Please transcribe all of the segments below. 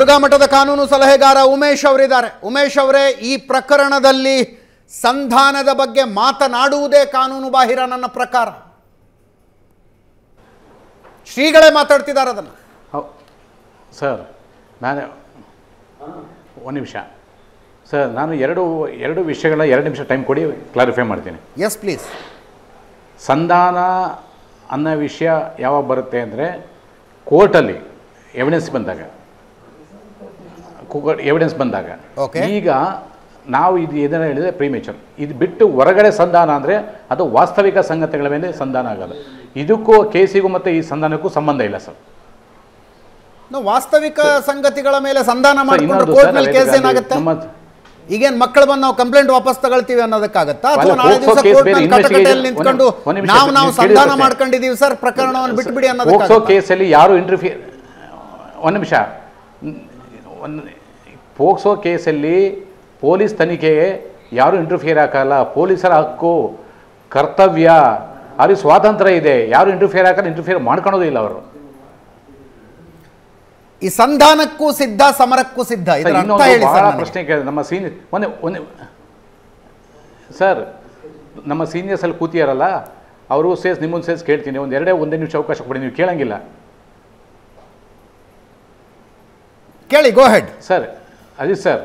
ಮುರುಘಾಮಠದ ಕಾನೂನು ಸಲಹೆಗಾರ ಉಮೇಶ್ ಅವರಿದ್ದಾರೆ ಉಮೇಶ್ ಅವರೇ ಈ ಪ್ರಕರಣದಲ್ಲಿ ಸಂಧಾನದ ಬಗ್ಗೆ ಮಾತನಾಡುವುದೇ ಕಾನೂನು ಬಾಹಿರ ನನ್ನ ಪ್ರಕಾರ ಶ್ರೀಗಳೇ ಮಾತಾಡ್ತಿದ್ದಾರೆ ಅದನ್ನು ಹೌ- ಸರ್ ನಾನು ಒಂದು ನಿಮಿಷ ಸರ್ ನಾನು ಎರಡು ಎರಡು ವಿಷಯಗಳ ಎರಡು ನಿಮಿಷ ಟೈಮ್ ಕೊಡಿ ಕ್ಲಾರಿಫೈ ಮಾಡ್ತೀನಿ ಎಸ್ ಪ್ಲೀಸ್ ಸಂಧಾನ ಅನ್ನೋ ವಿಷಯ ಯಾವಾಗ ಬರುತ್ತೆ ಅಂದರೆ ಕೋರ್ಟಲ್ಲಿ ಎವಿಡೆನ್ಸ್ ಬಂದಾಗ ಎವಿಡೆನ್ಸ್ ಬಂದಾಗ Okay. ಈಗ ನಾವು ಇದು ಏನೇನು ಹೇಳಿದರೆ ಪ್ರೀಮೇಚರ್ ಇದು ಬಿಟ್ಟು ಹೊರಗಡೆ ಸಂಧಾನ ಅಂದರೆ ಅದು ವಾಸ್ತವಿಕ ಸಂಗತಿಗಳ ಮೇಲೆ ಸಂಧಾನ ಆಗೋದು ಇದಕ್ಕೂ ಕೇಸಿಗೂ ಮತ್ತು ಈ ಸಂಧಾನಕ್ಕೂ ಸಂಬಂಧ ಇಲ್ಲ ಸರ್ ನಾವು ವಾಸ್ತವಿಕ ಸಂಗತಿಗಳ ಮೇಲೆ ಸಂಧಾನ ಸರ್, ಮಾಡಿಕೊಂಡು ಇನ್ನೊಂದು ಕೋರ್ಟ್ ಸರ್, ನಲ್ಲಿ ಅದು ಕೇಸ್ ಅಲ್ಲಿ ಏನಾಗುತ್ತೆ ನಮ್ಮ ಈಗೇನ್ ಮಕ್ಕಳು ಬಂದು ನಾವು ಕಂಪ್ಲೇಂಟ್ ವಾಪಸ್ ತಗೊಳ್ತೀವಿ ಅನ್ನೋದಕ್ಕಾಗತ್ತಾ ಅಥವಾ ಅಲ್ಲ, ನಾಳೆ ಪೋಕ್ಸೋ ದಿವಸ ಕೇಸ್ ಕೋರ್ಟ್ ಬೇರೆ, ನಲ್ಲಿ investigation- ಕಟಕಟೆಯಲ್ಲಿ ನಿಂತ್ಕೊಂಡು ಒಂದು- ಒಂದು ನಿಮಿಷ, ನಾವು ನಾವು ನೀವು ಸಂಧಾನ ಕೇಳಿದ್ರೆ- ಮಾಡ್ಕೊಂಡಿದೀವಿ ಸರ್ ಪ್ರಕರಣವನ್ನು ಬಿಟ್ಬಿಡಿ ಪೋಕ್ಸೋ ಅನ್ನೋದಕ್ಕೆ ಕೇಸಲ್ಲಿ ಯಾರು ಇಂಟರ್ಫಿಯರ್ ಒಂದು ನಿಮಿಷ ಒಂದು ಪೋಕ್ಸೋ ಕೇಸಲ್ಲಿ ಪೊಲೀಸ್ ತನಿಖೆಗೆ ಯಾರು ಇಂಟರ್ಫಿಯರ್ ಹಾಕಲ್ಲ ಪೊಲೀಸರ ಹಕ್ಕು ಕರ್ತವ್ಯ ಅವ್ರಿಗೆ ಸ್ವಾತಂತ್ರ್ಯ ಇದೆ ಯಾರು ಇಂಟರ್ಫಿಯರ್ ಹಾಕಲ್ಲ ಇಂಟರ್ಫಿಯರ್ ಮಾಡ್ಕೊಳೋದು ಇಲ್ಲ ಅವರು ಈ ಸಂಧಾನಕ್ಕೂ ಸಿದ್ಧ ಸಮರಕ್ಕೂ ಸಿದ್ಧ ಇದರ ಅರ್ಥ ಇನ್ನೊಂದು ಹೇಳಿ ಬಹಳ ಸರ್ ನನಗೆ. ಪ್ರಶ್ನೆ ಕೇಳಿದೆ ನಮ್ಮ ಸೀನಿಯರ್ ಒಂದೇ ಒಂದೇ ಸರ್ ನಮ್ಮ ಸೀನಿಯರ್ಸ್ ಅಲ್ಲಿ ಕೂತಿಯಾರಲ್ಲ ಅವರು ಸೇಸ್ ನಿಮ್ಮೊಂದು ಸೇಸ್ ಕೇಳ್ತೀನಿ ಒಂದು ಎರಡೇ ಒಂದೇ ನಿಮಿಷ ಅವಕಾಶ ಕೊಡಿ ನೀವು ಕೇಳಂಗಿಲ್ಲ ಕೇಳಿ go ahead sir Ajit sir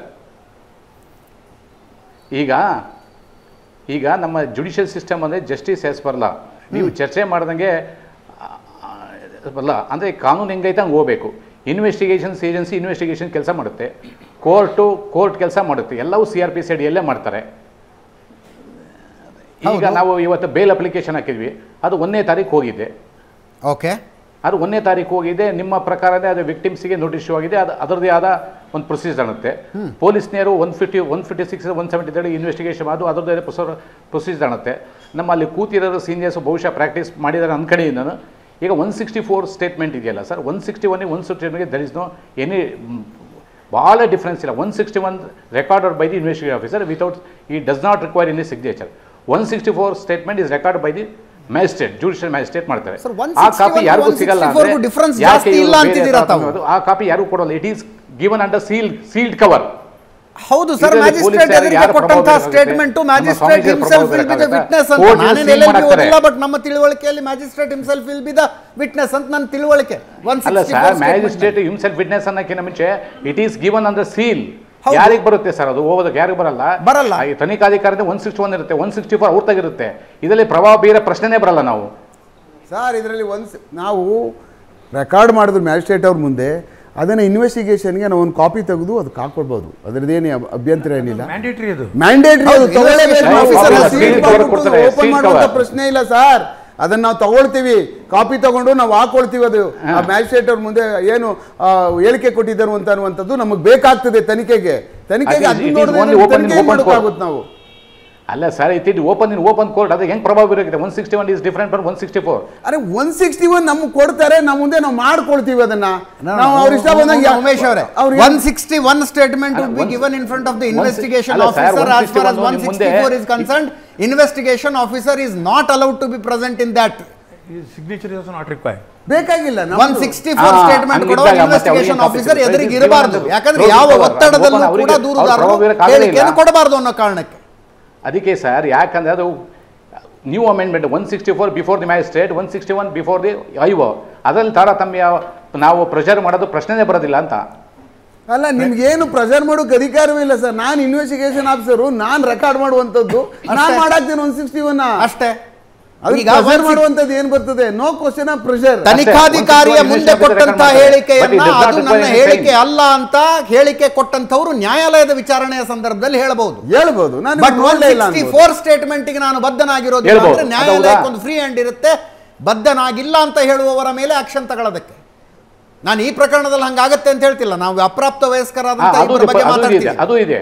ಈಗ ಈಗ ನಮ್ಮ ಜುಡಿಷಿಯಲ್ ಸಿಸ್ಟಮ್ ಅಂದರೆ ಜಸ್ಟಿಸ್ ಎಸ್ ಬರಲ್ಲ ನೀವು ಚರ್ಚೆ ಮಾಡ್ದಂಗೆ ಆ, ಆ, ಬರಲ್ಲ ಅಂದರೆ ಕಾನೂನು ಹೆಂಗೈತೆ ಹಂಗೆ ಹೋಗ್ಬೇಕು ಇನ್ವೆಸ್ಟಿಗೇಷನ್ಸ್ ಏಜೆನ್ಸಿ ಇನ್ವೆಸ್ಟಿಗೇಷನ್ ಕೆಲಸ ಮಾಡುತ್ತೆ ಕೋರ್ಟು ಕೋರ್ಟ್ ಕೆಲಸ ಮಾಡುತ್ತೆ ಎಲ್ಲವೂ ಸಿ ಆರ್ ಪಿ ಸಿ ಅಡಿಯಲ್ಲೇ ಮಾಡ್ತಾರೆ ಈಗ ಹೌದು. ನಾವು ಇವತ್ತು ಬೇಲ್ ಅಪ್ಲಿಕೇಶನ್ ಹಾಕಿದ್ವಿ ಅದು ಒಂದನೇ ತಾರೀಕು ಹೋಗಿದೆ ಓಕೆ ಅದು ಒಂದನೇ ತಾರೀಕು ಹೋಗಿದೆ ನಿಮ್ಮ ಪ್ರಕಾರನೇ ಅದು ವಿಕ್ಟಿಮ್ಸ್ಗೆ ನೋಟಿಸ್ ಇಶ್ಯೂ ಆಗಿದೆ ಅದು ಅದರದೇ ಆದ ಒಂದು ಪ್ರೊಸೀಜರ್ ಅನ್ನುತ್ತೆ ಪೊಲೀಸ್ನವರು one fifty one fifty six one seventy third investigation ಅದು ಅದರದ್ದೇ ಪ್ರೊಸೀಜರ್ ಪ್ರೊಸೀಜರ್ ಅನ್ನುತ್ತೆ ನಮ್ಮ ಅಲ್ಲಿ ಕೂತಿರೋರು ಸೀನಿಯರ್ಸ್ ಬಹುಶಃ ಪ್ರಾಕ್ಟೀಸ್ ಮಾಡಿದ್ದಾರೆ ಅಂದ್ಕೊಂಡಿದ್ದೀನಿ ನಾನು ಈಗ ಒನ್ ಸಿಕ್ಸ್ಟಿ ಫೋರ್ ಸ್ಟೇಟ್ಮೆಂಟ್ ಇದೆಯಲ್ಲ sir one sixty one one sixty there is no any ಭಾಳ ಡಿಫ್ರೆನ್ಸ್ ಇಲ್ಲ one sixty one recorded by the investigation officer without ಈ does not require any signature one sixty four statement is record by the magistrate judicial magistrate ಮಾಡ್ತಾರೆ Sir, ಆ 161 copy ಯಾರಿಗೂ ಸಿಗಲ್ಲ 164 ಅಂದ್ರೆ difference ಯಾಕೆ ಜಾಸ್ತಿ ಇವ್ರು ಇಲ್ಲ ಬೇರೆ ಅಂತಿದ್ದೀರಾ ತಾವು ತಾವು? ಆ ಕಾಪಿ ಯಾರು ಕೊಡಲ್ಲ it is given under seal sealed cover ಹೌದು ಸರ್ ಇದರಲ್ಲಿ ಮ್ಯಾಜಿಸ್ಟ್ರೇಟ್ ಪೊಲೀಸರು ಎದುರಿಗೆ ಯಾರು ಕೊಟ್ಟಂತಹ ಪ್ರಭಾವ ಸ್ಟೇಟ್ಮೆಂಟ್ ಬೀರಬೇಕಾಗುತ್ತೆ? ಮ್ಯಾಜಿಸ್ಟ್ರೇಟ್ ನಮ್ಮ himself will be the Swamiji witness ಅಂತ ಕೋರ್ಟ್ ನಾನೇನು seal ಎಲ್ಲೆಲ್ಲಿ ಮಾಡ್ತಾರೆ. ಓದಿಲ್ಲ ಬಟ್ ನಮ್ಮ ತಿಳುವಳಿಕೆಯಲ್ಲಿ magistrate himself will be the witness ಅಂತ ನನ್ನ ತಿಳುವಳಿಕೆ ಒನ್ ಅಲ್ಲ ಸರ್ ಮ್ಯಾಜಿಸ್ಟ್ರೇಟ್ ಹಿಮ್ಸೆಲ್ಫ್ ವಿಟ್ನೆಸ್ ಅನ್ನೋಕ್ಕಿಂತ ಮುಂಚೆ it is given under seal ಹೌದು. ಯಾರಿಗೆ ಬರುತ್ತೆ ಸರ್ ಅದು ಓದೋದಕ್ಕೆ ಯಾರಿಗೆ ಬರಲ್ಲ ಬರಲ್ಲ. ಆ, ಈ ತನಿಖಾಧಿಕಾರದ ಒನ್ ಸಿಕ್ಸ್ಟಿ ಒನ್ ಇರುತ್ತೆ ಒನ್ ಸಿಕ್ಸ್ಟಿ ಫೋರ್ ಅವ್ರ ತೆಗಿರುತ್ತೆ ಇದರಲ್ಲಿ ಪ್ರಭಾವ ಬೀರೋ ಪ್ರಶ್ನೆನೇ ಬರಲ್ಲ ನಾವು ಸರ್ ಇದರಲ್ಲಿ ಒಂದು ನಾವು ರೆಕಾರ್ಡ್ ಮಾಡಿದ್ರು ಮ್ಯಾಜಿಸ್ಟ್ರೇಟ್ ಅವ್ರ ಮುಂದೆ ಅದನ್ನು ಇನ್ವೆಸ್ಟಿಗೇಷನ್ಗೆ ನಾವು ಒಂದು ಕಾಪಿ ತೆಗೆದು ಅದಕ್ಕೆ ಹಾಕೊಳ್ಬೋದು ಅದರದ್ದೇನು ಅಭ್ಯಂತರ ಏನಿಲ್ಲ ಮ್ಯಾಂಡೇಟ್ರಿ ಅದು ಮ್ಯಾಂಡೇಟ್ರಿ ಅದು ಹೌದು, ತಗೊಳ್ಳೇಬೇಕು investigation officer officer seal seal cover ಮಾಡ್ಬಿಟ್ಟು ಕೊಡ್ತಾರೆ, open seal ಮಾಡುವಂತ cover. ಪ್ರಶ್ನೆ ಇಲ್ಲ ಸರ್ ಅದನ್ನ ನಾವು ತಗೊಳ್ತೀವಿ ಕಾಪಿ ತಗೊಂಡು ನಾವು ಹಾಕೊಳ್ತೀವಿ ಅದು ಆ ಮ್ಯಾಜಿಸ್ಟ್ರೇಟ್ ಅವ್ರ ಮುಂದೆ ಏನು ಆ, ಹೇಳಿಕೆ ಕೊಟ್ಟಿದ್ದರು ಅಂತ ಅನ್ನುವಂಥದ್ದು ನಮಗೆ ಬೇಕಾಗ್ತದೆ ತನಿಖೆಗೆ ತನಿಖೆಗೆ ಅದು ಅದನ್ನ it is ನೋಡಿದ್ರೆ only open in ತನಿಖೆ open ಮಾಡೋಕ್ಕಾಗುತ್ತೆ ನಾವು ಅಲ್ಲ sir it it open in open court ಅದು ಹೆಂಗೆ ಪ್ರಭಾವ ಬೀರುತ್ತೆ one sixty one is different from one sixty four ಅರೆ ಒನ್ ಸಿಕ್ಸ್ಟಿ ಒನ್ ನಮ್ಗೆ ಕೊಡ್ತಾರೆ ನಾವು ಮುಂದೆ ನಾವು ಮಾಡ್ಕೊಳ್ತೀವಿ ಅದನ್ನ ನಾವು ಅವ್ರ ಇಷ್ಟ ಬಂದಂಗೆ ಯಾ- ಉಮೇಶ್ ಅವರೇ ಅವ್ರಿಗೆ ಒನ್ ಸಿಕ್ಸ್ಟಿ ಒನ್ ಸ್ಟೇಟ್ಮೆಂಟ್ ಅಲ್ಲ, would be one- given in front of the one- investigation ಅಲ್ಲ sir, officer as far as 161 one sixty four is concern investigation officer is not allowed to be present in that signature is not required ಬೇಕಾಗಿಲ್ಲ one ನಮ್ದು- sixty four ಹಾ, statement ಕೊಡೋ ಹಂಗಿದ್ದಾಗ ಮತ್ತೆ investigation ಅವ್ರಿಗೆ officer copy ಎದುರಿಗೆ ಸಿಗುತ್ತೆ. ಇರಬಾರ್ದು ಇವ್ರಿಗೆ ಯಾಕಂದ್ರೆ ಅವ್ರಿಗೆ ಯಾವ ಅವ್ರಿಗೆ ಒತ್ತಡದಲ್ಲೂ ಅವ್ರಿಗೆ ಕೂಡ ಅವ್ರಿಗೆ ದೂರುದಾರರು ಪ್ರಭಾವ ಬೀರಕ್ಕಾಗದೇ ಇಲ್ಲ. ಹೇಳಿಕೆಯನ್ನು ಕೊಡಬಾರ್ದು ಅನ್ನೋ ಕಾರಣಕ್ಕೆ ಅದಕ್ಕೆ ಸರ್ ಯಾಕಂದ್ರೆ ಅದು new amendment one sixty four before the magistrate one sixty one before the I O ಅದರಲ್ಲಿ ತಾರತಮ್ಯ ನಾವು ಪ್ರೆಷರ್ ಮಾಡೋದು ಪ್ರಶ್ನೆನೇ ಬರೋದಿಲ್ಲ ಅಂತ ಅಲ್ಲ ನಿಮ್ಗೇನು ಪ್ರೆಷರ್ ಮಾಡೋಕೆ ಅಧಿಕಾರವೇ ಇಲ್ಲ ಸರ್ ನಾನು ಇನ್ವೆಸ್ಟಿಗೇಷನ್ ಆಫೀಸರು ನಾನು ರೆಕಾರ್ಡ್ ಮಾಡುವಂಥದ್ದು ನಾನು ಮಾಡಾಕ್ತೀನಿ ಒನ್ ಸಿಕ್ಸ್ಟಿ ಒನ್ ಅಷ್ಟೇ ಅದಕ್ಕೆ ಈಗ ಪ್ರೆಷರ್ 160 ಮಾಡುವಂಥದ್ದು ಏನು ಬರ್ತದೆ ನೋ ಕ್ವಶನ್ ಆಫ್ ಪ್ರೆಷರ್ ತನಿಖಾಧಿಕಾರಿಯ ಅಷ್ಟೇ. ಮುಂದೆ ಒಂದು ಕೊಟ್ಟಂತ record ಹೇಳಿಕೆಯನ್ನ ಮಾಡ್ತಾರೆ. But it does not ಅದು require ನನ್ನ any ಹೇಳಿಕೆ saying. ಅಲ್ಲ ಅಂತ ಹೇಳಿಕೆ ಕೊಟ್ಟಂತವ್ರು ನ್ಯಾಯಾಲಯದ ವಿಚಾರಣೆಯ ಸಂದರ್ಭದಲ್ಲಿ ಹೇಳಬಹುದು ಹೇಳ್ಬೋದು ನಾನು ಬಟ್ ಒನ್ ನೋಡಲೇ ಇಲ್ಲ ಸಿಕ್ಸ್ಟಿ ಅನ್ಬೋದು. ಫೋರ್ ಸ್ಟೇಟ್ಮೆಂಟ್ ಗೆ ನಾನು ಬದ್ಧನಾಗಿರೋದಿಲ್ಲ ಹೇಳ್ಬೋದು. ಅಂದ್ರೆ ಅದು ನ್ಯಾಯಾಲಯಕ್ಕೆ ಹೌದಾ? ಒಂದು ಫ್ರೀ ಹ್ಯಾಂಡ್ ಇರುತ್ತೆ ಬದ್ಧನಾಗಿಲ್ಲ ಅಂತ ಹೇಳುವವರ ಮೇಲೆ ಆಕ್ಷನ್ ತಗೊಳ್ಳೋದಕ್ಕೆ ನಾನು ಈ ಪ್ರಕರಣದಲ್ಲಿ ಹಂಗಾಗತ್ತೆ ಅಂತ ಹೇಳ್ತಿಲ್ಲ ನಾವು ಅಪ್ರಾಪ್ತ ಹಾ, ವಯಸ್ಕರಾದಂತ ಅದು ಇಬ್ಬರ ಬಗ್ಗೆ ಅದು ಇದೆ ಮಾತಾಡ್ತೀವಿ ಅದು ಇದೆ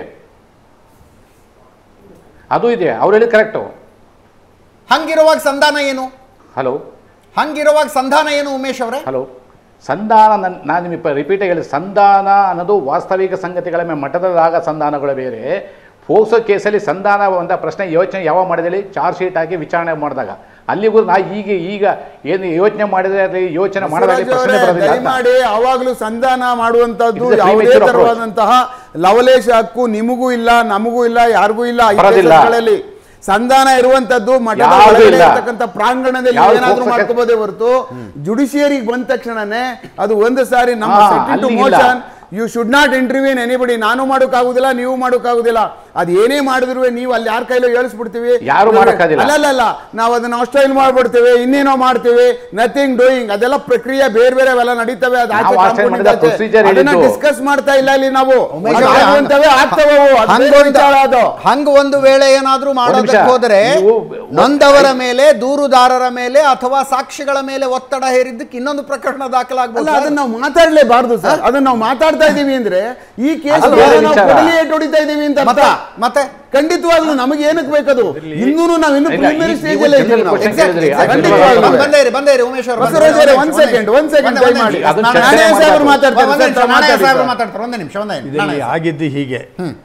ಅದು ಇದೆ ಅವ್ರು ಹೇಳಿದ ಕರೆಕ್ಟು ಹಂಗಿರುವಾಗ ಸಂಧಾನ ಏನು ಹಲೋ ಹಂಗಿರುವಾಗ ಸಂಧಾನ ಏನು ಉಮೇಶ್ ಅವರೇ ಹಲೋ ಸಂಧಾನ ನನ್ ನಾನು ನಿಮಗೆ ರಿಪೀಟಾಗಿ ಹೇಳಿ ಸಂಧಾನ ಅನ್ನೋದು ವಾಸ್ತವಿಕ ಸಂಗತಿಗಳ ಮೇಲೆ ಮಠದಲ್ಲಾಗ ಸಂಧಾನಗಳು ಬೇರೆ ಫೋಕ್ಸೋ ಕೇಸಲ್ಲಿ ಸಂಧಾನ ಅಂತ ಪ್ರಶ್ನೆ ಯೋಚನೆ ಯಾವಾಗ ಮಾಡಿದಲ್ಲಿ ಚಾರ್ಜ್ ಶೀಟ್ ಹಾಕಿ ವಿಚಾರಣೆ ಮಾಡಿದಾಗ ಅಲ್ಲಿಗೂ ನಾ ಈಗ ಈಗ ಏನು ಯೋಚನೆ ಮಾಡಿದ್ರೆ ಅದು ಯೋಚನೆ ಮಾಡೋದಾಗಲಿ ಬಸವರಾಜ್ ಪ್ರಶ್ನೆ ಅವರೇ, ಬರೋದಿಲ್ಲ ಅಂತ. ದಯಮಾಡಿ ಅವಾಗ್ಲೂ ಸಂಧಾನ ಮಾಡುವಂತದ್ದು It is a ಯಾವುದೇ premature approach. ತರವಾದಂತಹ ಲವಲೇಶ ಹಕ್ಕು ನಿಮಗೂ ಇಲ್ಲ ನಮಗೂ ಇಲ್ಲ ಯಾರಿಗೂ ಇಲ್ಲ ಈ ಬರೋದಿಲ್ಲ. ಕೇಸುಗಳಲ್ಲಿ ಸಂಧಾನ ಇರುವಂತದ್ದು ಮಠದ ಯಾವ್ದೂ ಒಳಗಡೆ ಇಲ್ಲ. ಇರ್ತಕ್ಕಂಥ ಪ್ರಾಂಗಣದಲ್ಲಿ ಯಾವ್ದು ಏನಾದ್ರೂ ಹೋಗ್ಸಕ್ಕೆ- ಮಾಡ್ಕೋಬೋದೇ ಹೊರತು ಜುಡಿಷಿಯರಿಗೆ ಬಂದ ತಕ್ಷಣನೇ ಅದು ಒಂದು ಸಾರಿ ನಮ್ಮ ಹಾ, ಸೆಟ್ ಟು ಅಲ್ಲಿ ಇಲ್ಲ. Motion you should not intervene anybody ನಾನು ಮಾಡೋಕ್ಕಾಗುದಿಲ್ಲ ನೀವು ಮಾಡೋಕ್ಕಾಗುದಿಲ್ಲ ಅದು ಏನೇ ಮಾಡಿದ್ರು ನೀವು ಅಲ್ಲಿ ಯಾರ ಕೈಲೋ ಹೇಳಿಸ್ಬಿಡ್ತೀವಿ ಯಾರು ಮಾಡೋಕ್ಕಾಗಿಲ್ಲ. ಅಲ್ಲ ಅಲ್ಲ ಅಲ್ಲ ನಾವು ಅದನ್ನ ಅಷ್ಟೈಲ್ ಮಾಡ್ಬಿಡ್ತೇವೆ ಇನ್ನೇನೋ ಮಾಡ್ತೇವೆ ನಥಿಂಗ್ ಡೂಯಿಂಗ್ ಅದೆಲ್ಲ ಪ್ರಕ್ರಿಯೆ ಬೇರೆ ಬೇರೆ ಅವೆಲ್ಲ ನಡೀತವೆ ಅದು ಆಚೆ ನಾವು ಆಚೆ compound ಮಾಡಿದ ಆಚೆ. procedure ಅದನ್ನ ಹೇಳಿದ್ದು. ಡಿಸ್ಕಸ್ ಮಾಡ್ತಾ ಇಲ್ಲ ಇಲ್ಲಿ ನಾವು ಉಮೇಶ್ ಅದು ಅವರೇ, ಆಗುವಂತವೇ ಆಗ್ತವೆ ಅವು. ಅದು ಬೇರೆ ಹಂಗೊಂದು ವಿಚಾರ ಅದು ಹಂಗ ಒಂದು ವೇಳೆ ಏನಾದ್ರೂ ಮಾಡೋದಕ್ಕೆ ನಿಮಿಷ. ಹೋದರೆ ನೀವು- ನೊಂದವರ ಮೇಲೆ ದೂರುದಾರರ ಮೇಲೆ ಅಥವಾ ಸಾಕ್ಷಿಗಳ ಮೇಲೆ ಒತ್ತಡ ಹೇರಿದ್ದಕ್ಕೆ ಇನ್ನೊಂದು ಪ್ರಕರಣ ಅಲ್ಲ ದಾಖಲಾಗಬಹುದು ಅದನ್ನ ನಾವು ಮಾತಾಡ್ಲೇಬಾರ್ದು ಸರ್ ಅದನ್ನ ನಾವು ಮಾತಾಡ್ತಾ ಇದೀವಿ ಅಂದ್ರೆ ಈ ಕೇಸ್ ಅದು ಬೇರೆ ನಾವು ವಿಚಾರ. ಕೊಡಲಿ ಏಟ್ ಹೊಡಿತಾ ಇದೀವಿ ಅಂತ ಅರ್ಥ. ಮತ್ತೆ ಮತ್ತೆ ಖಂಡಿತವಾಗ್ಲೂ ನಮಗೆ ಏನಕ್ಕೆ ಬೇಕದು ಇನ್ನೂ ನಾವು ಇನ್ನು ಇಲ್ಲ, ಪ್ರಿಲಿಮಿನರಿ ಈ- ಸ್ಟೇಜ್ ನೀವು ಅಲ್ಲೇ general ಇದ್ದೀವಿ ನಾವು. question Exactly, ಕೇಳಿದ್ರಿ. exactly. ಖಂಡಿತವಾಗ್ಲೂ. ಬಂದ್- ಬಂದೇ ಇರಿ ಬಂದೇ ಇರಿ ಉಮೇಶ್ ಅವರು ಬಸವರಾಜ್ ಅವರೇ, ಒಂದ್ second, ಒಂದ್ second ದಯಮಾಡಿ. ಅದನ್ನ ನಾರಾಯಣ ಚರ್ಚೆ ಸಾಹೇಬ್ರು ಮಾಡ್ತಾರೆ. ಮಾತಾಡ್ತಾರೆ ಒಂದೇ ಸರ್, ನಿಮಿಷ, ನಾರಾಯಣ ಮಾತಾಡಿ ಸಾಹೇಬ್ರು ಸರ್. ಮಾತಾಡ್ತಾರೆ ಒಂದೇ ನಿಮಿಷ ಒಂದೇ ನಿಮಿಷ ಇದರಲ್ಲಿ ನಾರಾಯಣ ಆಗಿದ್ದು ಹೀಗೆ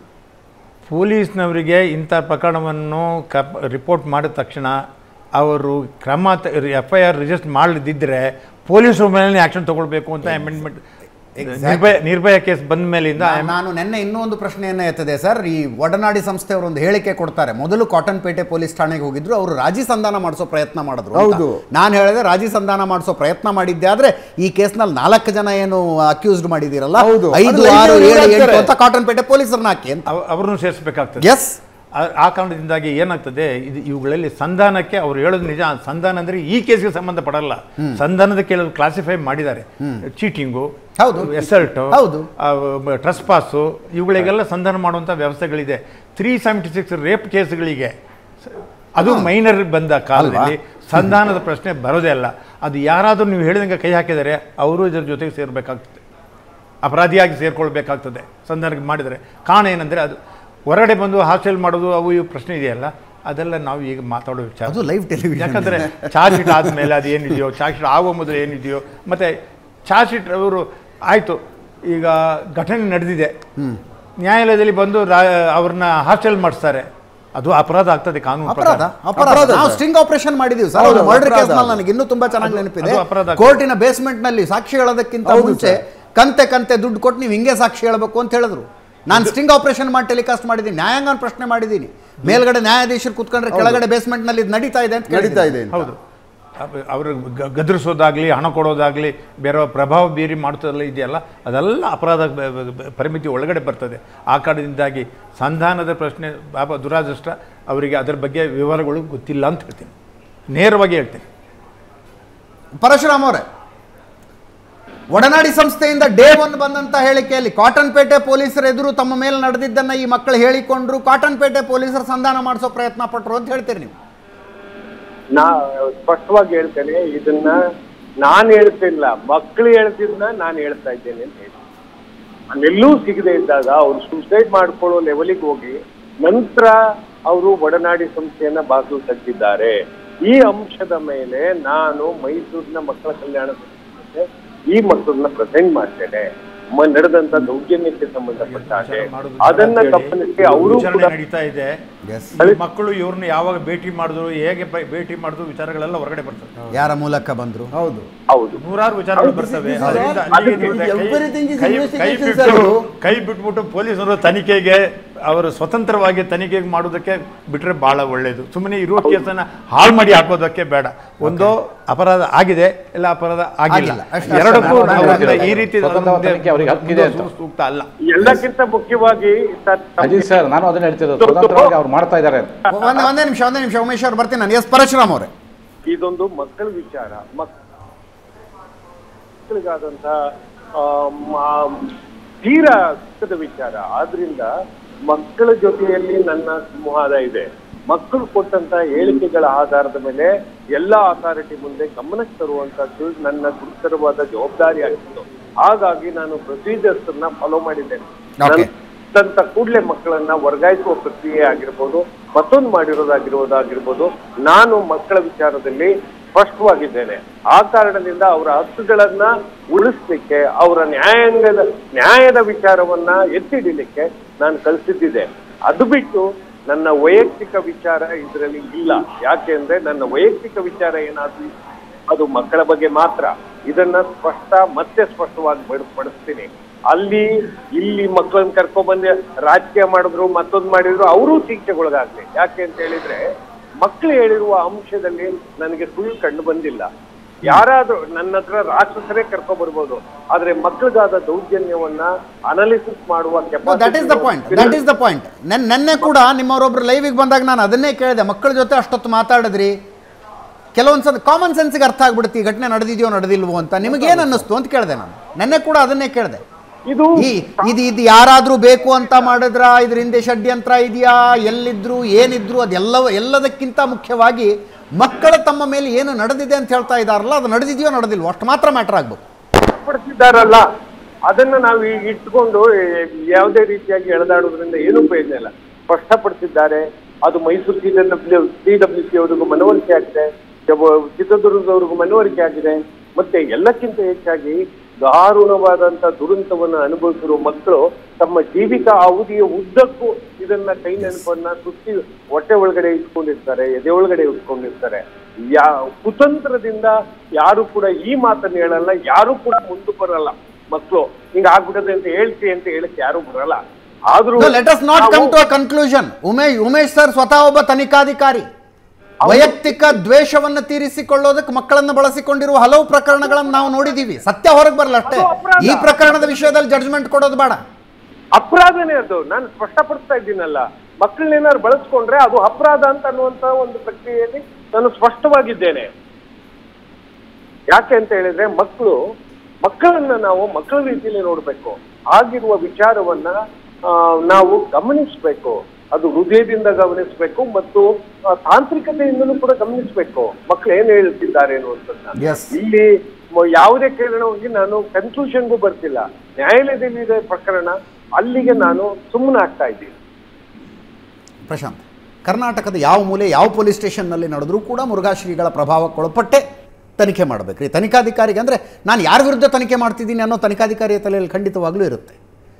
ಪೊಲೀಸ್ನವರಿಗೆ ಇಂಥ ಪ್ರಕರಣವನ್ನು ಕಪ್ ರಿಪೋರ್ಟ್ ಮಾಡಿದ ತಕ್ಷಣ ಅವರು ಕ್ರಮ ಎಫ್ ಐ ಆರ್ ರಿಜಿಸ್ಟರ್ ಮಾಡದಿದ್ದರೆ ಪೊಲೀಸರ ಮೇಲೆ ಆ್ಯಕ್ಷನ್ ತಗೊಳ್ಬೇಕು ಅಂತ ಅಮೆಂಡ್ಮೆಂಟ್ ನಿರ್ಭಯ ನಿರ್ಭಯ ಕೇಸ್ ಬಂದ ಮೇಲಿಂದ ನಾ- ನಾನು ನಿನ್ನೆ ಇನ್ನೂ ಒಂದು ಪ್ರಶ್ನೆಯನ್ನ ಎತ್ತದೆ ಸರ್ ಈ ಒಡನಾಡಿ ಸಂಸ್ಥೆಯವರು ಒಂದು ಹೇಳಿಕೆ ಕೊಡ್ತಾರೆ ಮೊದಲು ಕಾಟನ್ ಪೇಟೆ ಪೊಲೀಸ್ ಠಾಣೆಗೆ ಹೋಗಿದ್ರು ಅವರು ರಾಜಿ ಸಂಧಾನ ಮಾಡಿಸೋ ಪ್ರಯತ್ನ ಮಾಡಿದ್ರು ಅಂತ. ಹೌದು. ನಾನು ಹೇಳಿದೆ ರಾಜಿ ಸಂಧಾನ ಮಾಡಿಸೋ ಪ್ರಯತ್ನ ಮಾಡಿದ್ದೆ ಆದ್ರೆ ಈ ಕೇಸ್ನಲ್ಲಿ ನಾಲ್ಕು ಜನ ಏನು ಅಕ್ಯೂಸ್ಡ್ ಮಾಡಿದಿರಲ್ಲ ಹೌದು. ಐದು ಅದು ಆರು ಐದು ಏಳು ಎಂಟು ಹಾಕ್ತಾರೆ. ಅಂತ ಕಾಟನ್ ಪೇಟೆ ಪೊಲೀಸರನ್ನ ಹಾಕಿ ಅಂತ ಅವ- ಅವ್ರನ್ನೂ ಸೇರಿಸಬೇಕಾಗ್ತದೆ ಎಸ್ ಆ- ಆ ಕಾರಣದಿಂದಾಗಿ ಏನಾಗ್ತದೆ ಇದು ಇವುಗಳಲ್ಲಿ ಸಂಧಾನಕ್ಕೆ ಅವ್ರು ಹೇಳೋದು ನಿಜ ಸಂಧಾನ ಅಂದರೆ ಈ ಕೇಸ್ಗೆ ಸಂಬಂಧಪಡಲ್ಲ ಸಂಧಾನದ ಕೆಲವು ಕ್ಲಾಸಿಫೈ ಮಾಡಿದ್ದಾರೆ ಚೀಟಿಂಗು ಹೌದು. ಎಸಲ್ಟ್ ಹೌದು. ಟ್ರಸ್ ಪಾಸು ಇವುಗಳಿಗೆಲ್ಲ ಸಂಧಾನ ಮಾಡುವಂಥ ವ್ಯವಸ್ಥೆಗಳಿದೆ ತ್ರೀ ಸೆವೆಂಟಿ ಸಿಕ್ಸ್ ರೇಪ್ ಕೇಸ್ಗಳಿಗೆ ಸ- ಅದು ಮೈನರ್ ಬಂದ ಕಾಲದಲ್ಲಿ ಸಂಧಾನದ ಪ್ರಶ್ನೆ ಬರೋದೇ ಅಲ್ಲ ಅದು ಯಾರಾದರೂ ನೀವು ಹೇಳಿದಂಗೆ ಕೈ ಹಾಕಿದರೆ ಅವರು ಇದರ ಜೊತೆಗೆ ಸೇರಬೇಕಾಗ್ತದೆ ಅಪರಾಧಿಯಾಗಿ ಸೇರ್ಕೊಳ್ಬೇಕಾಗ್ತದೆ ಸಂಧಾನಕ್ಕೆ ಮಾಡಿದರೆ ಕಾರಣ ಏನಂದರೆ ಅದು ಹೊರಗಡೆ ಬಂದು ಹಾಸ್ಟೆಲ್ ಮಾಡೋದು ಅವು ಇವು ಪ್ರಶ್ನೆ ಇದೆಯಲ್ಲ ಅದೆಲ್ಲ ನಾವು ಈಗ ಮಾತಾಡೋ ವಿಚಾರ ಅದು ಲೈವ್ ಟೆಲಿವಿಷನ್ ಯಾಕಂದರೆ ಚಾರ್ಜ್ ಶೀಟ್ ಆದಮೇಲೆ ಅದು ಏನಿದೆಯೋ ಚಾರ್ಜ್ ಶೀಟ್ ಆಗುವ ಮೊದಲು ಏನಿದೆಯೋ ಮತ್ತು ಚಾರ್ಜ್ ಶೀಟ್ ಅವರು ಆಯಿತು ಈಗ ಘಟನೆ ನಡೆದಿದೆ ನ್ಯಾಯಾಲಯದಲ್ಲಿ ಬಂದು ರಾ ಅವ್ರನ್ನ ಹಾಸ್ಟೆಲ್ ಮಾಡಿಸ್ತಾರೆ ಅದು ಅಪರಾಧ ಆಗ್ತದೆ ಕಾನೂನು ಅಪರಾಧ ಪ್ರಕಾರ. ಅಪರಾಧ ಅಪರಾಧ ನಾವು ಸರ್. ಸ್ಟಿಂಗ್ ಆಪರೇಷನ್ ಮಾಡಿದೀವಿ ಸರ್ ಹೌದು, ಮರ್ಡರ್ ಅಪರಾಧ ಕೇಸ್ ನಲ್ಲಿ ಅದು. ನನಗೆ ಇನ್ನೂ ತುಂಬಾ ಚೆನ್ನಾಗಿ ನೆನಪಿದೆ ಅದು ಅಪರಾಧ ಆಗ್ತದೆ. ಕೋರ್ಟಿನ ಬೇಸ್ಮೆಂಟ್ ನಲ್ಲಿ ಸಾಕ್ಷಿ ಹೇಳೋದಕ್ಕಿಂತ ಹೌದು ಮುಂಚೆ ಸರ್. ಕಂತೆ ಕಂತೆ ದುಡ್ಡು ಕೊಟ್ಟು ನೀವು ಹಿಂಗೆ ಸಾಕ್ಷಿ ಹೇಳಬೇಕು ಅಂತ ಹೇಳಿದ್ರು ನಾನು ಸ್ಟಿಂಗ್ ಆಪರೇಷನ್ ಮಾಡಿ ಟೆಲಿಕಾಸ್ಟ್ ಮಾಡಿದ್ದೀನಿ ನ್ಯಾಯಾಂಗನ ಪ್ರಶ್ನೆ ಮಾಡಿದ್ದೀನಿ ಮೇಲ್ಗಡೆ ನ್ಯಾಯಾಧೀಶರು ಕುತ್ಕೊಂಡ್ರೆ ಕೆಳಗಡೆ ಬೇಸ್ಮೆಂಟ್ ನಲ್ಲಿ ಇದು ನಡೀತಾ ಇದೆ ಅಂತ ನಡೀತಾ ಕೇಳಿದ್ದೀನಿ. ಇದೆ ಅಂತ. ಹೌದು ಅವ- ಅವರು ಗ- ಗದರಿಸೋದಾಗ್ಲಿ ಹಣ ಕೊಡೋದಾಗ್ಲಿ ಬೇರೆ ಪ್ರಭಾವ ಬೀರಿ ಮಾಡ್ತದಲ್ಲ ಇದೆಯಲ್ಲ ಅದೆಲ್ಲ ಅಪರಾಧ ಬ- ಬ- ಬ- ಪರಿಮಿತಿ ಒಳಗಡೆ ಬರ್ತದೆ ಆ ಕಾರಣದಿಂದಾಗಿ ಸಂಧಾನದ ಪ್ರಶ್ನೆ ಬಾಬಾ ದುರಾದೃಷ್ಟ ಅವರಿಗೆ ಅದರ ಬಗ್ಗೆ ವಿವರಗಳು ಗೊತ್ತಿಲ್ಲ ಅಂತ ಹೇಳ್ತೀನಿ ನೇರವಾಗಿ ಹೇಳ್ತೀನಿ ಪರಶುರಾಮ್ ಅವರೇ ಒಡನಾಡಿ ಸಂಸ್ಥೆಯಿಂದ ಡೇ ಒನ್ ಬಂದಂತ ಹೇಳಿಕೆಯಲ್ಲಿ ಕಾಟನ್ ಪೇಟೆ ಪೊಲೀಸರ ಎದುರು ತಮ್ಮ ಮೇಲೆ ನಡೆದಿದ್ದನ್ನ ಈ ಮಕ್ಕಳು ಹೇಳಿಕೊಂಡ್ರು ಕಾಟನ್ ಪೇಟೆ ಪೊಲೀಸರು ಸಂಧಾನ ಮಾಡಿಸೋ ಪ್ರಯತ್ನ ಪಟ್ರು ಅಂತ ಹೇಳ್ತೀರಿ ನೀವು ನಾ ಸ್ಪಷ್ಟವಾಗಿ ಹೇಳ್ತೇನೆ ಇದನ್ನ ನಾನು ಹೇಳ್ತಿಲ್ಲ ಮಕ್ಕಳು ಹೇಳ್ತಿದ್ನ ನಾನು ಹೇಳ್ತಾ ಇದ್ದೇನೆ ಅಂತ ಹೇಳಿ ಅಲ್ಲೆಲ್ಲೂ ಸಿಗದೆ ಇದ್ದಾಗ ಅವ್ರು ಸೂಸೈಡ್ ಮಾಡ್ಕೊಳ್ಳೋ ಲೆವೆಲಿಗೆ ಹೋಗಿ ನಂತರ ಅವರು ಒಡನಾಡಿ ಸಂಸ್ಥೆಯನ್ನ ಬಾಗಿಲು ತಟ್ಟಿದ್ದಾರೆ ಈ ಅಂಶದ ಮೇಲೆ ನಾನು ಮೈಸೂರಿನ ಮಕ್ಕಳ ಕಲ್ಯಾಣ ಸಂಸ್ಥೆ ಈ ಮಕ್ಕಳನ್ನ ಪ್ರೆಸೆಂಟ್ ಮಾಡ್ತೇನೆ ಮ- ನಡೆದಂತ ದೌರ್ಜನ್ಯಕ್ಕೆ ಸಂಬಂಧಪಟ್ಟ ಹಾಗೆ ಅದನ್ನ ಗಮನಿಸಿ ಅವರು ವಿಚಾರಣೆ ಕೂಡ ನಡೀತಾ ಇದೆ Yes. ಈ ಮಕ್ಕಳು ಇವ್ರನ್ನ ಯಾವಾಗ ಭೇಟಿ ಮಾಡಿದ್ರು ಹೇಗೆ ಬ- ಭೇಟಿ ಮಾಡಿದ್ರು ವಿಚಾರಗಳೆಲ್ಲ ಹೊರಗಡೆ ಬರ್ತವೆ ಯಾರ ಮೂಲಕ ಬಂದ್ರು ಹೌದು ಹೌದು ನೂರಾರು ವಿಚಾರಗಳು ಬರ್ತವೆ is- ಅದರಿಂದ this is- ಅಲ್ಲಿಗೆ this is ನೀವು ಕೈ- everything is ಕೈ- ಕೈ investigation, ಬಿಟ್ಟು sir. ಕೈ ಬಿಟ್ಬಿಟ್ಟು ಪೊಲೀಸರು ತನಿಖೆಗೆ ಅವರು ಸ್ವತಂತ್ರವಾಗಿ ತನಿಖೆಗೆ ಮಾಡೋದಕ್ಕೆ ಬಿಟ್ರೆ ಬಹಳ ಒಳ್ಳೆಯದು ಸುಮ್ಮನೆ ಇರುವ ಕೇಸನ್ನ ಹಾಳು ಮಾಡಿ ಹಾಕೋದಕ್ಕೆ ಬೇಡ ಒಂದು ಅಪರಾಧ ಆಗಿದೆ ಇಲ್ಲ ಅಪರಾಧ ಆಗಿಲ್ಲ ಆಗಿಲ್ಲ. ಅಷ್ಟೇ, ಎರಡಕ್ಕೂ ಅಷ್ಟೇ. ನಾವು ನಾವು ಈ ರೀತಿ ಸ್ವತಂತ್ರ ತನಿಖೆ ಅವ್ರಿಗೆ ಹಕ್ಕಿದೆ ಅಂತ. ಮುಂದುವರಿಸುವುದು ಸೂಕ್ತ ಅಲ್ಲ ಎಲ್ಲಕ್ಕಿಂತ ಮುಖ್ಯವಾಗಿ ಸರ್ ಅಜಿತ್ ಸರ್ ನಾನು ಅದನ್ನ ಹೇಳ್ತಿರೋದು ಸ್ವತಂತ್ರವಾಗಿ ಅವ್ರು ಮಾಡ್ತಾ ಇದ್ದಾರೆ ಅಂತ ಒಂದೇ ಒಂದೇ ನಿಮಿಷ ಒಂದೇ ನಿಮಿಷ ಉಮೇಶ್ ಅವ್ರು ಬರ್ತೀನಿ ನಾನು ಎಸ್ ಪರಶುರಾಮ್ ಅವರೇ ಇದೊಂದು ಮಕ್ಕಳ ವಿಚಾರ ಮಕ್- ಮಕ್ಕಳಿಗಾದಂತ ಆ, ಮ- ತೀರಾ ದುಃಖದ ವಿಚಾರ ಆದ್ರಿಂದ ಮಕ್ಕಳ ಜೊತೆಯಲ್ಲಿ ನನ್ನ ಸಂವಾದ ಇದೆ ಮಕ್ಕಳು ಕೊಟ್ಟಂತ ಹೇಳಿಕೆಗಳ ಆಧಾರದ ಮೇಲೆ ಎಲ್ಲಾ ಅಥಾರಿಟಿ ಮುಂದೆ ಗಮನಕ್ಕೆ ತರುವಂತದ್ದು ನನ್ನ ಗುರುತರವಾದ ಜವಾಬ್ದಾರಿ ಆಗಿತ್ತು ಹಾಗಾಗಿ ನಾನು ಪ್ರೊಸೀಜರ್ಸ್ ಅನ್ನ ಫಾಲೋ ಮಾಡಿದ್ದೇನೆ Okay. ತಂತ ಕೂಡಲೇ ಮಕ್ಕಳನ್ನ ವರ್ಗಾಯಿಸುವ ಪ್ರಕ್ರಿಯೆ ಆಗಿರ್ಬೋದು ಮತ್ತೊಂದು ಮಾಡಿರೋದಾಗಿರೋದಾಗಿರ್ಬೋದು ನಾನು ಮಕ್ಕಳ ವಿಚಾರದಲ್ಲಿ ಸ್ಪಷ್ಟವಾಗಿದ್ದೇನೆ ಆ ಕಾರಣದಿಂದ ಅವರ ಹಕ್ಕುಗಳನ್ನ ಉಳಿಸ್ಲಿಕ್ಕೆ ಅವರ ನ್ಯಾಯಾಂಗದ ನ್ಯಾಯದ ವಿಚಾರವನ್ನ ಎತ್ತಿಡಿಲಿಕ್ಕೆ ನಾನು ಕಲಿಸಿದ್ದಿದೆ ಅದು ಬಿಟ್ಟು ನನ್ನ ವೈಯಕ್ತಿಕ ವಿಚಾರ ಇದರಲ್ಲಿ ಇಲ್ಲ ಯಾಕೆ ಅಂದ್ರೆ ನನ್ನ ವೈಯಕ್ತಿಕ ವಿಚಾರ ಏನಾದ್ರು ಅದು ಮಕ್ಕಳ ಬಗ್ಗೆ ಮಾತ್ರ ಇದನ್ನ ಸ್ಪಷ್ಟ ಮತ್ತೆ ಸ್ಪಷ್ಟವಾಗಿ ಬಡ- ಪಡಿಸ್ತೀನಿ ಅಲ್ಲಿ ಇಲ್ಲಿ ಮಕ್ಕಳನ್ನ ಕರ್ಕೊಂಡ್ಬಂದು ರಾಜಕೀಯ ಮಾಡಿದ್ರು ಮತ್ತೊಂದು ಮಾಡಿದ್ರು ಅವರೂ ಶಿಕ್ಷೆಗೊಳಗಾಗ್ಲಿ ಯಾಕೆ ಅಂತ ಹೇಳಿದ್ರೆ ಮಕ್ಕಳು ಹೇಳಿರುವ ಅಂಶದಲ್ಲಿ ನನಗೆ ಸುಳ್ಳು ಕಂಡು ಬಂದಿಲ್ಲ ಯಾರಾದ್ರೂ ನನ್ನ ಹತ್ರ ರಾಕ್ಷಸರೇ ಕರ್ಕೊಂಡ್ ಬರ್ಬೋದು ಆದ್ರೆ ಮಕ್ಕಳಿಗಾದ ದೌರ್ಜನ್ಯವನ್ನ ಅನಾಲಿಸಿಸ್ ಮಾಡುವ that is the point that is the point ನೆನ್ ನೆನ್ನೆ ಕೂಡ ನಿಮ್ಮವರೊಬ್ರು ಲೈವಿಗೆ ಬಂದಾಗ ನಾನು ಅದನ್ನೇ ಕೇಳಿದೆ ಮಕ್ಕಳ ಜೊತೆ ಅಷ್ಟೊತ್ತು ಮಾತಾಡಿದ್ರಿ ಕೆಲವೊಂದು ಸಲ ಕಾಮನ್ ಸೆನ್ಸ್ಗೆ ಅರ್ಥ ಆಗ್ಬಿಡುತ್ತೆ ಈ ಘಟನೆ ನಡೆದಿದೆಯೋ ನಡೆದಿಲ್ವೋ ಅಂತ ನಿಮಗೇನು ಅನ್ನಿಸ್ತು ಅಂತ ಕೇಳಿದೆ ನಾನು ನೆನ್ನೆ ಕೂಡ ಅದನ್ನೇ ಕೇಳಿದೆ ಇದು ಈ ಇದು ಇದು ಯಾರಾದರೂ ಬೇಕು ಅಂತ ಮಾಡಿದ್ರ ಇದ್ರ ಹಿಂದೆ ಷಡ್ಯಂತ್ರ ಇದೆಯಾ ಎಲ್ಲಿದ್ರು ಏನಿದ್ರು ಅದೆಲ್ಲ ಎಲ್ಲದಕ್ಕಿಂತ ಮುಖ್ಯವಾಗಿ ಮಕ್ಕಳ ತಮ್ಮ ಮೇಲೆ ಏನು ನಡೆದಿದೆ ಅಂತ ಹೇಳ್ತಾ ಇದ್ದಾರಲ್ಲ ಅದು ನಡೆದಿದೆಯೋ ನಡೆದಿಲ್ವೋ ಅಷ್ಟು ಮಾತ್ರ ಮ್ಯಾಟರ್ ಆಗ್ಬೇಕು ಪಡಿಸಿದ್ದಾರಲ್ಲ ಅದನ್ನ ನಾವು ಈಗ ಇಟ್ಕೊಂಡು ಏ, ಯಾವುದೇ ರೀತಿಯಾಗಿ ಎಳೆದಾಡೋದ್ರಿಂದ ಏನೂ ಪ್ರಯೋಜನ ಇಲ್ಲ ಸ್ಪಷ್ಟಪಡಿಸಿದ್ದಾರೆ ಅದು Mysuru C W C W C ಅವರಿಗೂ ಮನವರಿಕೆ ಆಗಿದೆ ಜಬ- ಚಿತ್ರದುರ್ಗದವ್ರಿಗೂ ಮನವರಿಕೆ ಆಗಿದೆ ಮತ್ತೆ ಎಲ್ಲಕ್ಕಿಂತ ಹೆಚ್ಚಾಗಿ ದಾರುಣವಾದಂತ ದುರಂತವನ್ನು ಅನುಭವಿಸಿರುವ ಮಕ್ಕಳು ತಮ್ಮ ಜೀವಿಕಾ ಅವಧಿಯ ಉದ್ದಕ್ಕೂ ಇದನ್ನ ಕೈ ನೆನಪನ್ನ ಸುತ್ತಿ ಹೊಟ್ಟೆ ಒಳಗಡೆ ಇಟ್ಕೊಂಡಿರ್ತಾರೆ ಎದೆ ಒಳಗಡೆ ಇಟ್ಕೊಂಡಿರ್ತಾರೆ ಯಾ ಕುತಂತ್ರದಿಂದ ಯಾರು ಕೂಡ ಈ ಮಾತನ್ನ ಹೇಳಲ್ಲ ಯಾರು ಕೂಡ ಮುಂದೆ ಬರಲ್ಲ ಮಕ್ಕಳು ಹಿಂಗ ಆಗ್ಬಿಟ್ಟದೆ ಅಂತ ಹೇಳ್ತಿ ಅಂತ ಹೇಳಕ್ ಯಾರು ಬರಲ್ಲ ಆದ್ರೂ let us not come to a conclusion Umesh Umesh sir ಸ್ವತಃ ಒಬ್ಬ ತನಿಖಾಧಿಕಾರಿ ವೈಯಕ್ತಿಕ ದ್ವೇಷವನ್ನು ತೀರಿಸಿಕೊಳ್ಳೋದಕ್ಕೆ ಮಕ್ಕಳನ್ನು ಬಳಸಿಕೊಂಡಿರುವ ಹಲವು ಪ್ರಕರಣಗಳನ್ನು ನಾವು ನೋಡಿದೀವಿ ಸತ್ಯ ಹೊರಗೆ ಬರಲ್ಲ ಅಷ್ಟೇ ಅದು ಅಪರಾಧ. ಈ ಪ್ರಕರಣದ ವಿಷಯದಲ್ಲಿ ಜಡ್ಜ್ಮೆಂಟ್ ಕೊಡೋದು ಬೇಡ ಅಪರಾಧನೇ ಅದು ನಾನು ಸ್ಪಷ್ಟಪಡಿಸ್ತಾ ಇದ್ದೀನಲ್ಲ ಮಕ್ಕಳನ್ನೇನಾದ್ರು ಬಳಸ್ಕೊಂಡ್ರೆ ಅದು ಅಪರಾಧ ಅಂತ ಅನ್ನುವಂತ ಒಂದು ಪ್ರಕ್ರಿಯೆಯಲ್ಲಿ ನಾನು ಸ್ಪಷ್ಟವಾಗಿದ್ದೇನೆ ಯಾಕೆ ಅಂತ ಹೇಳಿದ್ರೆ ಮಕ್ಕಳು ಮಕ್ಕಳನ್ನ ನಾವು ಮಕ್ಕಳ ರೀತಿಯಲ್ಲಿ ನೋಡ್ಬೇಕು ಆಗಿರುವ ವಿಚಾರವನ್ನ ಆ, ನಾವು ಗಮನಿಸ್ಬೇಕು ಅದು ಹೃದಯದಿಂದ ಗಮನಿಸ್ಬೇಕು ಮತ್ತು ಆ, ತಾಂತ್ರಿಕತೆಯಿಂದಲೂ ಕೂಡ ಗಮನಿಸ್ಬೇಕು ಮಕ್ಕಳು ಏನ್ ಹೇಳ್ತಿದ್ದಾರೆ ಅನ್ನುವಂಥದ್ದನ್ನ Yes. ಇಲ್ಲಿ ಮ- ಯಾವುದೇ ಕಾರಣ ಹೋಗಿ ನಾನು ಕನ್ಕ್ಲೂಷನ್ಗೂ ಬರ್ತಿಲ್ಲ ನ್ಯಾಯಾಲಯದಲ್ಲಿ ಇದೆ ಪ್ರಕರಣ ಅಲ್ಲಿಗೆ ನಾನು ಸುಮ್ಮನೆ ಆಗ್ತಾ ಇದ್ದೀನಿ ಪ್ರಶಾಂತ್ ಕರ್ನಾಟಕದ ಯಾವ ಮೂಲೆ ಯಾವ ಪೊಲೀಸ್ ಸ್ಟೇಷನ್ನಲ್ಲಿ ನಡೆದರೂ ಕೂಡ ಮುರುಘಾಶ್ರೀಗಳ ಪ್ರಭಾವಕ್ಕೊಳಪಟ್ಟೆ ತನಿಖೆ ಮಾಡಬೇಕ್ರಿ ತನಿಖಾಧಿಕಾರಿಗೆ ಅಂದರೆ ನಾನು ಯಾರ ವಿರುದ್ಧ ತನಿಖೆ ಮಾಡ್ತಿದ್ದೀನಿ ಅನ್ನೋ ತನಿಖಾಧಿಕಾರಿಯ ತಲೆಯಲ್ಲಿ ಖಂಡಿತವಾಗ್ಲೂ ಇರುತ್ತೆ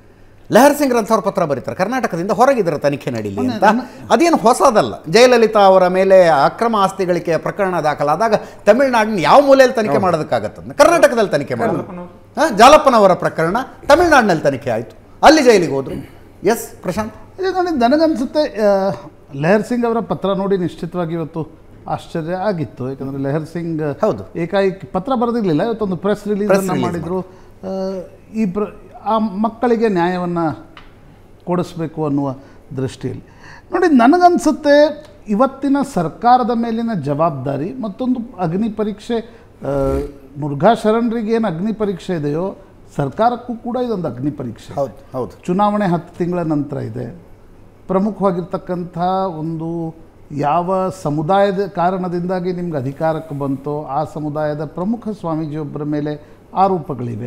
ಲಹರ್ ಸಿಂಗ್ ರಂಥವ್ರ ಪತ್ರ ಬರೀತಾರೆ ಕರ್ನಾಟಕದಿಂದ ಹೊರಗಿದ್ದರ ತನಿಖೆ ನಡೀಲಿ ಅಂತ ಅದೇನು ಹೊಸದಲ್ಲ ಜಯಲಲಿತಾ ಅವರ ಮೇಲೆ ಅಕ್ರಮ ಆಸ್ತಿ ಗಳಿಕೆಯ ಪ್ರಕರಣ ದಾಖಲಾದಾಗ ತಮಿಳುನಾಡಿನ ಯಾವ ಮೂಲೆಯಲ್ಲಿ ತನಿಖೆ ಮಾಡೋದಕ್ಕಾಗತ್ತಂದ್ರೆ ಕರ್ನಾಟಕದಲ್ಲಿ ತನಿಖೆ ಮಾಡೋದು ಹಾಂ ಜಾಲಪ್ಪನವರ ಪ್ರಕರಣ ತಮಿಳುನಾಡಿನಲ್ಲಿ ತನಿಖೆ ಆಯಿತು ಅಲ್ಲಿ ಜೈಲಿಗೆ ಹೋದ್ರು ಎಸ್ ಪ್ರಶಾಂತ್ ಇದು ನೋಡಿ ನನಗನ್ಸುತ್ತೆ ಆ, ಲೆಹರ್ ಸಿಂಗ್ ಅವರ ಪತ್ರ ನೋಡಿ ನಿಶ್ಚಿತವಾಗಿ ಇವತ್ತು ಆಶ್ಚರ್ಯ ಆಗಿತ್ತು ಯಾಕಂದರೆ ಲೆಹರ್ ಸಿಂಗ್ ಹೌದು. ಏಕಾಏಕಿ ಪತ್ರ ಬರೆದಿರಲಿಲ್ಲ ಇವತ್ತೊಂದು ಪ್ರೆಸ್ ರಿಲೀಸ್ Press release ಮಾಡಿದ್ರು ಆ, ಈ ಪ್ರ ಆ ಮಕ್ಕಳಿಗೆ ನ್ಯಾಯವನ್ನು ಕೊಡಿಸ್ಬೇಕು ಅನ್ನುವ ದೃಷ್ಟಿಯಲ್ಲಿ ನೋಡಿ ನನಗನ್ಸುತ್ತೆ ಇವತ್ತಿನ ಸರ್ಕಾರದ ಮೇಲಿನ ಜವಾಬ್ದಾರಿ ಮತ್ತೊಂದು ಅಗ್ನಿ ಪರೀಕ್ಷೆ ಆ, ಮುರುಘಾ ಶರಣರಿಗೆ ಏನು ಅಗ್ನಿ ಪರೀಕ್ಷೆ ಇದೆಯೋ ಸರ್ಕಾರಕ್ಕೂ ಕೂಡ ಇದೊಂದು ಅಗ್ನಿ ಪರೀಕ್ಷೆ ಹೌದು ಹೌದು ಚುನಾವಣೆ ಹತ್ತು ತಿಂಗಳ ನಂತರ ಇದೆ ಪ್ರಮುಖವಾಗಿರ್ತಕ್ಕಂಥ ಒಂದು ಯಾವ ಸಮುದಾಯದ ಕಾರಣದಿಂದಾಗಿ ನಿಮ್ಗೆ ಅಧಿಕಾರಕ್ಕೆ ಬಂತೋ ಆ ಸಮುದಾಯದ ಪ್ರಮುಖ ಸ್ವಾಮೀಜಿಯೊಬ್ಬರ ಮೇಲೆ ಆರೋಪಗಳಿವೆ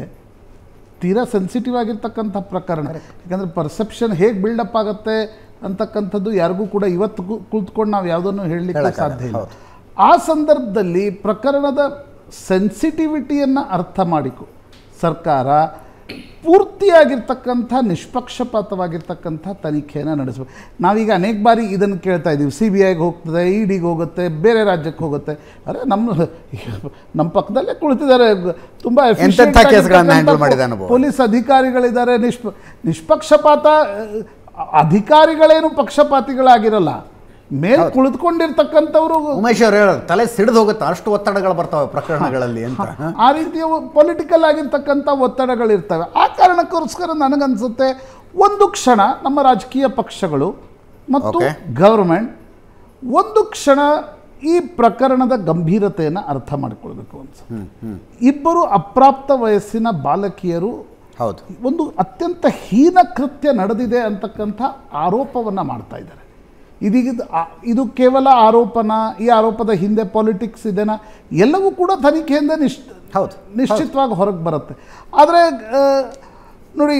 ತೀರಾ ಸೆನ್ಸಿಟಿವ್ ಆಗಿರ್ತಕ್ಕಂಥ ಪ್ರಕರಣ ಯಾಕಂದರೆ ಪರ್ಸೆಪ್ಷನ್ ಹೇಗೆ ಬಿಲ್ಡಪ್ ಆಗುತ್ತೆ ಅಂತಕ್ಕಂಥದ್ದು ಯಾರಿಗೂ ಕೂಡ ಇವತ್ತು ಕು- ಕುಳಿತುಕೊಂಡು ನಾವು ಯಾವುದನ್ನು ಹೇಳಲಿಕ್ಕೆ ಹೇಳಕ್ಕಾಗಲ್ಲ, ಸಾಧ್ಯ ಇಲ್ಲ ಹೌದು. ಆ ಸಂದರ್ಭದಲ್ಲಿ ಪ್ರಕರಣದ ಸೆನ್ಸಿಟಿವಿಟಿಯನ್ನು ಅರ್ಥ ಮಾಡಿಕೊ ಸರ್ಕಾರ ಪೂರ್ತಿಯಾಗಿರ್ತಕ್ಕಂಥ ನಿಷ್ಪಕ್ಷಪಾತವಾಗಿರ್ತಕ್ಕಂಥ ತನಿಖೆಯನ್ನು ನಡೆಸಬೇಕು ನಾವೀಗ ಅನೇಕ ಬಾರಿ ಇದನ್ನು ಕೇಳ್ತಾ ಇದ್ದೀವಿ ಸಿ ಬಿ ಐಗೆ ಹೋಗ್ತದೆ ಇ ಡಿಗೆ ಹೋಗುತ್ತೆ ಬೇರೆ ರಾಜ್ಯಕ್ಕೆ ಹೋಗುತ್ತೆ ಅರೆ ನಮ್ಮ ನಮ್ಮ ಪಕ್ಕದಲ್ಲೇ ಕುಳಿತಿದ್ದಾರೆ ತುಂಬ ಎಂತೆಂಥ ಕೇಸ್ಗಳನ್ನ handle ಮಾಡಿದ ಅನುಭವ. ಪೊಲೀಸ್ ಅಧಿಕಾರಿಗಳಿದ್ದಾರೆ ನಿಷ್ಪ ನಿಷ್ಪಕ್ಷಪಾತ ಅಹ್, ಅಧಿಕಾರಿಗಳೇನು ಪಕ್ಷಪಾತಿಗಳಾಗಿರಲ್ಲ ಮೇಲ್ ಕುಳಿತುಕೊಂಡಿರ್ತಕ್ಕಂಥವ್ರು ಉಮೇಶ್ ಅವ್ರು ಹೇಳೋದು ತಲೆ ಸಿಡಿದು ಹೋಗುತ್ತೆ ಅಷ್ಟು ಒತ್ತಡಗಳು ಬರ್ತವೆ ಪ್ರಕರಣಗಳಲ್ಲಿ ಅಂತ ಹ? ಆ ರೀತಿಯ ಪೊಲಿಟಿಕಲ್ ಆಗಿರ್ತಕ್ಕಂಥ ಒತ್ತಡಗಳಿರ್ತವೆ ಆ ಕಾರಣಕ್ಕೋಸ್ಕರ ನನಗನ್ಸುತ್ತೆ ಒಂದು ಕ್ಷಣ ನಮ್ಮ ರಾಜಕೀಯ ಪಕ್ಷಗಳು ಮತ್ತು Okay. ಗವರ್ಮೆಂಟ್ ಒಂದು ಕ್ಷಣ ಈ ಪ್ರಕರಣದ ಗಂಭೀರತೆಯನ್ನು ಅರ್ಥ ಮಾಡಿಕೊಳ್ಬೇಕು ಅನ್ಸುತ್ತೆ ಇಬ್ಬರು ಅಪ್ರಾಪ್ತ ವಯಸ್ಸಿನ ಬಾಲಕಿಯರು ಹೌದು ಒಂದು ಅತ್ಯಂತ ಹೀನ ಕೃತ್ಯ ನಡೆದಿದೆ ಅಂತಕ್ಕಂಥ ಆರೋಪವನ್ನು ಮಾಡ್ತಾ ಇದ್ದಾರೆ ಇದೀಗ ಇದು ಆ- ಇದು ಕೇವಲ ಆರೋಪನ ಈ ಆರೋಪದ ಹಿಂದೆ ಪಾಲಿಟಿಕ್ಸ್ ಇದೆನಾ ಎಲ್ಲವೂ ಕೂಡ ತನಿಖೆಯಿಂದ ನಿಶ್ ಹೌದು. ನಿಶ್ಚಿತವಾಗಿ ಹೊರಗೆ ಬರುತ್ತೆ ಆದರೆ ಆ, ನೋಡಿ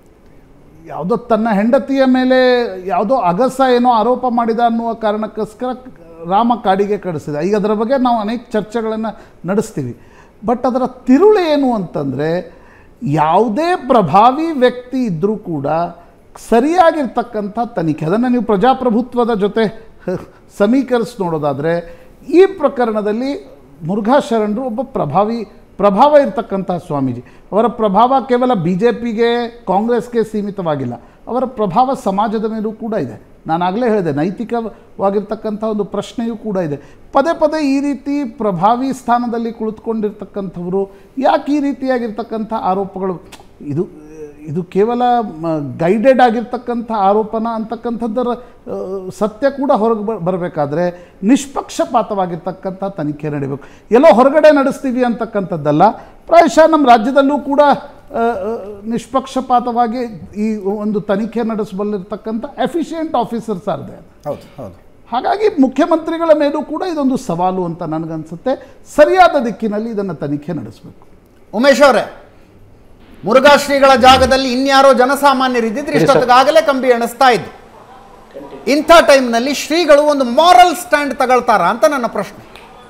ಯಾವುದೋ ತನ್ನ ಹೆಂಡತಿಯ ಮೇಲೆ ಯಾವುದೋ ಅಗಸ ಏನೋ ಆರೋಪ ಮಾಡಿದ ಅನ್ನುವ ಕಾರಣಕ್ಕೋಸ್ಕರ ರಾಮ ಕಾಡಿಗೆ ಕಳಿಸಿದ ಈಗ ಅದರ ಬಗ್ಗೆ ನಾವು ಅನೇಕ ಚರ್ಚೆಗಳನ್ನು ನಡೆಸ್ತೀವಿ ಬಟ್ ಅದರ ತಿರುಳು ಏನು ಅಂತಂದರೆ ಯಾವುದೇ ಪ್ರಭಾವಿ ವ್ಯಕ್ತಿ ಇದ್ದರೂ ಕೂಡ ಸರಿಯಾಗಿರ್ತಕ್ಕಂಥ ತನಿಖೆ ಅದನ್ನು ನೀವು ಪ್ರಜಾಪ್ರಭುತ್ವದ ಜೊತೆ ಸಮೀಕರಿಸಿ ನೋಡೋದಾದರೆ ಈ ಪ್ರಕರಣದಲ್ಲಿ ಮುರುಘಾ ಶರಣರು ಒಬ್ಬ ಪ್ರಭಾವಿ ಪ್ರಭಾವ ಇರ್ತಕ್ಕಂಥ ಸ್ವಾಮೀಜಿ ಅವರ ಪ್ರಭಾವ ಕೇವಲ ಬಿ ಜೆ ಪಿಗೆ ಕಾಂಗ್ರೆಸ್ಗೆ ಸೀಮಿತವಾಗಿಲ್ಲ ಅವರ ಪ್ರಭಾವ ಸಮಾಜದ ಮೇಲೂ ಕೂಡ ಇದೆ ನಾನು ಆಗಲೇ ಹೇಳಿದೆ ನೈತಿಕವಾಗಿರ್ತಕ್ಕಂಥ ಒಂದು ಪ್ರಶ್ನೆಯೂ ಕೂಡ ಇದೆ ಪದೇ ಪದೇ ಈ ರೀತಿ ಪ್ರಭಾವಿ ಸ್ಥಾನದಲ್ಲಿ ಕುಳಿತುಕೊಂಡಿರ್ತಕ್ಕಂಥವರು ಯಾಕೆ ಈ ರೀತಿಯಾಗಿರ್ತಕ್ಕಂಥ ಆರೋಪಗಳು ಇದು ಇದು ಕೇವಲ ಗೈಡೆಡ್ ಆಗಿರ್ತಕ್ಕಂಥ ಆರೋಪನ ಅಂತಕ್ಕಂಥದ್ದರ ಆ, ಸತ್ಯ ಕೂಡ ಹೊರಗೆ ಬರಬೇಕಾದ್ರೆ ನಿಷ್ಪಕ್ಷಪಾತವಾಗಿರ್ತಕ್ಕಂಥ ತನಿಖೆ ನಡೀಬೇಕು ಎಲ್ಲೋ ಹೊರಗಡೆ ನಡೆಸ್ತೀವಿ ಅಂತಕ್ಕಂಥದ್ದಲ್ಲ ಪ್ರಾಯಶಃ ನಮ್ಮ ರಾಜ್ಯದಲ್ಲೂ ಕೂಡ ಆ, ಆ, ನಿಷ್ಪಕ್ಷಪಾತವಾಗಿ ಈ ಒಂದು ತನಿಖೆ ನಡೆಸಬಲ್ಲಿರ್ತಕ್ಕಂಥ ಎಫಿಷಿಯೆಂಟ್ ಆಫೀಸರ್ಸ್ ಆರ್ದೆ ಹೌದು ಹೌದು ಹಾಗಾಗಿ ಮುಖ್ಯಮಂತ್ರಿಗಳ ಮೇಲೂ ಕೂಡ ಇದೊಂದು ಸವಾಲು ಅಂತ ನನಗನ್ಸುತ್ತೆ ಸರಿಯಾದ ದಿಕ್ಕಿನಲ್ಲಿ ಇದನ್ನು ತನಿಖೆ ನಡೆಸಬೇಕು ಉಮೇಶ್ ಅವರೇ ಮುರುಘಾ ಶ್ರೀಗಳ ಜಾಗದಲ್ಲಿ ಇನ್ಯಾರೋ ಜನಸಾಮಾನ್ಯರಿದ್ದಿದ್ರೆ ಹೇಳಿ ಸರ್. ಇಷ್ಟೊತ್ತಿಗಾಗಲೇ ಕಂಬಿ ಎಣಿಸ್ತಾ ಇದ್ದು ಇಂಥ ಟೈಮ್ನಲ್ಲಿ ಶ್ರೀಗಳು ಒಂದು ಮಾರಲ್ ಸ್ಟ್ಯಾಂಡ್ ತಗೊಳ್ತಾರಾ ಅಂತ ನನ್ನ ಪ್ರಶ್ನೆ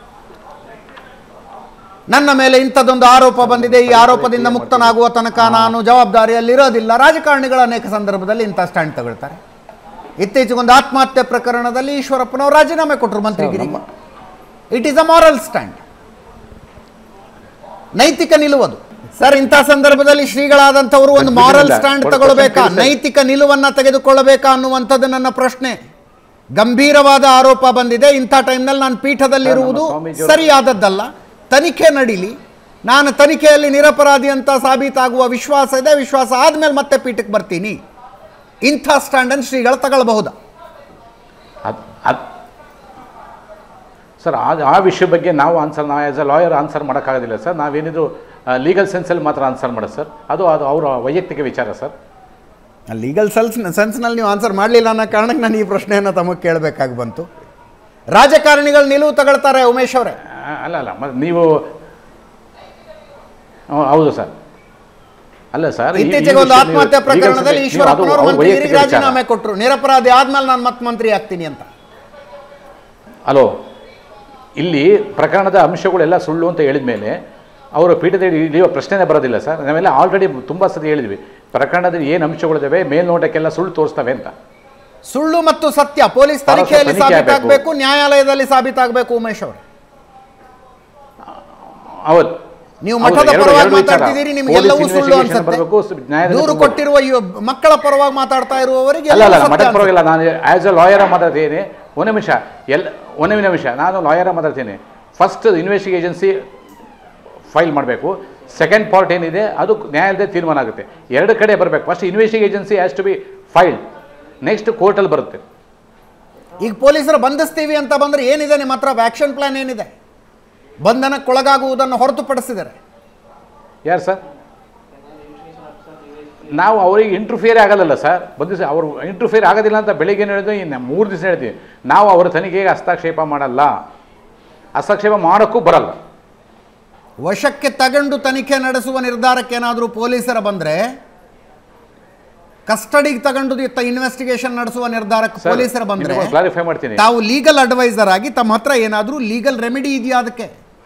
ನನ್ನ ಮೇಲೆ ಇಂಥದ್ದೊಂದು ಆರೋಪ ಬಂದಿದೆ ಈ ಆರೋಪದಿಂದ ಮುಕ್ತನಾಗುವ ತನಕ ನಾನು ಜವಾಬ್ದಾರಿಯಲ್ಲಿರೋದಿಲ್ಲ ರಾಜಕಾರಣಿಗಳ ಅನೇಕ ಸಂದರ್ಭದಲ್ಲಿ ಇಂಥ ಸ್ಟ್ಯಾಂಡ್ ತಗೊಳ್ತಾರೆ ಇತ್ತೀಚೆಗೊಂದು ಆತ್ಮಹತ್ಯೆ ಪ್ರಕರಣದಲ್ಲಿ ಈಶ್ವರಪ್ಪನವರು ರಾಜೀನಾಮೆ ಕೊಟ್ಟರು ಮಂತ್ರಿಗಿರಿಗೆ it is a moral stand ನೈತಿಕ ನಿಲುವದು ಸರ್ ಇಂಥ ಸಂದರ್ಭದಲ್ಲಿ ಶ್ರೀಗಳಾದಂಥವರು ಒಂದು ಮಾರಲ್ ಖಂಡಿತ. ಸ್ಟ್ಯಾಂಡ್ ಒಂದು ತಗೊಳ್ಬೇಕಾ question ಕೇಳಿ ಸರ್. ನೈತಿಕ ನಿಲುವನ್ನ ತೆಗೆದುಕೊಳ್ಳಬೇಕಾ ಅನ್ನುವಂಥದ್ದು ನನ್ನ ಪ್ರಶ್ನೆ ಗಂಭೀರವಾದ ಆರೋಪ ಬಂದಿದೆ ಇಂಥ ಟೈಮ್ನಲ್ಲಿ ನಾನು ಪೀಠದಲ್ಲಿರುವುದು ಸರ್, ನಮ್ಮ ಸ್ವಾಮೀಜಿಯವರು- ಸರಿಯಾದದ್ದಲ್ಲ ತನಿಖೆ ನಡೀಲಿ ನಾನು ತನಿಖೆಯಲ್ಲಿ ನಿರಪರಾಧಿ ಅಂತ ಸಾಬೀತಾಗುವ ವಿಶ್ವಾಸ ಇದೆ ವಿಶ್ವಾಸ ಆದ್ಮೇಲೆ ಮತ್ತೆ ಪೀಠಕ್ಕೆ ಬರ್ತೀನಿ ಇಂಥ ಸ್ಟ್ಯಾಂಡನ್ನು ಶ್ರೀಗಳು ತಗೊಳ್ಬಹುದಾ ಅದು ಅದು ಸರ್ ಆ ಆ ವಿಷಯ ಬಗ್ಗೆ ನಾವು ಆನ್ಸರ್ ನಾವು ಆ್ಯಸ್ ಅ ಲಾಯರ್ ಆನ್ಸರ್ ಮಾಡೋಕ್ಕಾಗೋದಿಲ್ಲ ಸರ್ ನಾವೇನಿದ್ರು ಲೀಗಲ್ ಸೆನ್ಸಲ್ಲಿ ಮಾತ್ರ ಆನ್ಸರ್ ಮಾಡೋದು ಸರ್ ಅದು ಅದು ಅವರ ವೈಯಕ್ತಿಕ ವಿಚಾರ ಸರ್ ಲೀಗಲ್ ಸೆಲ್ಸ್ ಸೆನ್ಸ್ನಲ್ಲಿ ನೀವು ಆನ್ಸರ್ ಮಾಡಲಿಲ್ಲ ಅನ್ನೋ ಕಾರಣಕ್ಕೆ ನಾನು ಈ ಪ್ರಶ್ನೆಯನ್ನು ತಮಗೆ ಕೇಳಬೇಕಾಗಿ ಬಂತು ರಾಜಕಾರಣಿಗಳು ನಿಲುವು ತಗೊಳ್ತಾರೆ ಉಮೇಶ್ ಅವರೇ ಆ, ಅಲ್ಲ ಅಲ್ಲ ಮತ್ತು ನೀವು ಹ್ಮ್, ಹೌದು ಸರ್ ಅಲ್ಲ ಸರ್ ಈ- ಈ ಇತ್ತೀಚೆಗೆ ಒಂದು ವಿಷಯ ಆತ್ಮಹತ್ಯೆ ನೀವು- ಪ್ರಕರಣದಲ್ಲಿ ನೀವು ಅದು ಈಶ್ವರಪ್ಪನವರು ಅವ್ರ ಮಂತ್ರಿಗಿರಿಗೆ ವೈಯಕ್ತಿಕ ವಿಚಾರ. ರಾಜೀನಾಮೆ ಕೊಟ್ಟರು ನಿರಪರಾಧಿ ಆದ್ಮೇಲೆ ನಾನು ಮತ್ತೆ ಮಂತ್ರಿ ಆಗ್ತೀನಿ ಅಂತ ಹಲೋ ಇಲ್ಲಿ ಪ್ರಕರಣದ ಅಂಶಗಳೆಲ್ಲ ಸುಳ್ಳು ಅಂತ ಹೇಳಿದ ಮೇಲೆ ಅವರು ಪೀಠದಲ್ಲಿ ಇಳಿಯುವ ಪ್ರಶ್ನೆನೇ ಬರೋದಿಲ್ಲ ಸರ್ ನಾವೆಲ್ಲ ಆಲ್ರೆಡಿ ತುಂಬ ಸತಿ ಹೇಳಿದ್ವಿ ಪ್ರಕರಣದಲ್ಲಿ ಏನು ಅಂಶಗಳಿದ್ದಾವೆ ಮೇಲ್ನೋಟಕ್ಕೆಲ್ಲ ಸುಳ್ಳು ತೋರಿಸ್ತವೆ ಅಂತ ಸುಳ್ಳು ಮತ್ತು ಸತ್ಯ ಪೊಲೀಸ್ ಪರಸ್ಪರ ತನಿಖೆಯಲ್ಲಿ ತನಿಖೆ ಸಾಬೀತಾಗಬೇಕು ನ್ಯಾಯಾಲಯದಲ್ಲಿ ಸಾಬೀತಾಗಬೇಕು ಉಮೇಶ್ ಅವರು ಹೌದು ನೀವು ಹೌದು, ಮಠದ ಎರಡು- ಪರವಾಗಿ ಎರಡು ವಿಚಾರ. ಮಾತಾಡ್ತಿದ್ದೀರಿ ನಿಮ್ಗೆಲ್ಲವೂ ಪೊಲೀಸ್ ಸುಳ್ಳು investigation ಬರ್ಬೇಕು, ಅನ್ಸುತ್ತೆ ನ್ಯಾಯಾಲಯದ ದೂರು ತುಂಬ- ಕೊಟ್ಟಿರುವ ಈ ಮಕ್ಕಳ ಪರವಾಗಿ ಮಾತಾಡ್ತಾ ಇರುವವರಿಗೆ ಅಲ್ಲ ಅಲ್ಲ ಎಲ್ಲವೂ ಸತ್ಯ ಮಠದ ಅನ್ಸುತ್ತೆ. ಪರವಾಗಿಲ್ಲ ನಾನು ಆ್ಯಸ್ ಅ ಲಾಯರ್ ಮಾತಾಡ್ತೀನಿ ಒಂದು ನಿಮಿಷ ಎಲ್ಲ ಒಂದು ನಿಮಿಷ ನಾನು ಲಾಯರ್ ಮಾತಾಡ್ತೀನಿ ಫಸ್ಟ್ ಇನ್ವೆಸ್ಟಿಗೇಷನ್ ಏಜೆನ್ಸಿ ಫೈಲ್ ಮಾಡಬೇಕು ಸೆಕೆಂಡ್ ಪಾರ್ಟ್ ಏನಿದೆ ಅದು ನ್ಯಾಯಾಲಯದ ತೀರ್ಮಾನ ಆಗುತ್ತೆ ಎರಡು ಕಡೆ ಬರಬೇಕು first investigation agency has to be filed next ಕೋರ್ಟಲ್ಲಿ ಬರುತ್ತೆ ಈಗ ಪೊಲೀಸರು ಬಂಧಿಸ್ತೀವಿ ಅಂತ ಬಂದ್ರೆ ಏನಿದೆ ನಿಮ್ಮ ಹತ್ರ ಆಕ್ಷನ್ ಪ್ಲಾನ್ ಏನಿದೆ ಬಂಧನಕ್ಕೊಳಗಾಗುವುದನ್ನು ಹೊರತುಪಡಿಸಿದರೆ ಯಾರು ಸರ್ ನಾವು ಅವರಿಗೆ ಇಂಟರ್ಫಿಯರ್ ಆಗಲ್ಲ ಸರ್ ಬಂದಿಸಿ ಅವರು ಇಂಟರ್ಫಿಯರ್ ಆಗೋದಿಲ್ಲ ಅಂತ ಬೆಳಿಗ್ಗೆ ಹೇಳಿದ್ವಿ ಇನ್ನು ಮೂರು ದಿವಸ ಹೇಳ್ತೀವಿ ನಾವು ಅವರ ತನಿಖೆಗೆ ಹಸ್ತಕ್ಷೇಪ ಮಾಡಲ್ಲ ಹಸ್ತಕ್ಷೇಪ ಮಾಡೋಕ್ಕೂ ಬರಲ್ಲ ವಶಕ್ಕೆ ತಗೊಂಡು ತನಿಖೆ ನಡೆಸುವ ನಿರ್ಧಾರಕ್ಕೆ ಏನಾದರೂ ಪೊಲೀಸರ ಬಂದ್ರೆ ಕಸ್ಟಡಿಗೆ ತಗೊಂಡು ಇನ್ವೆಸ್ಟಿಗೇಷನ್ ನಡೆಸುವ ನಿರ್ಧಾರಕ್ಕೆ ಸರ್, ಪೊಲೀಸರ ಬಂದ್ರೆ ನಿಮ್ಗೆ ಕ್ಲಾರಿಫೈ ಮಾಡ್ತೀನಿ ತಾವು ಲೀಗಲ್ ಅಡ್ವೈಸರ್ ಆಗಿ ತಮ್ಮ ಹತ್ರ ಏನಾದರೂ ಲೀಗಲ್ ರೆಮಿಡಿ ಇದೆಯಾ ಅದಕ್ಕೆ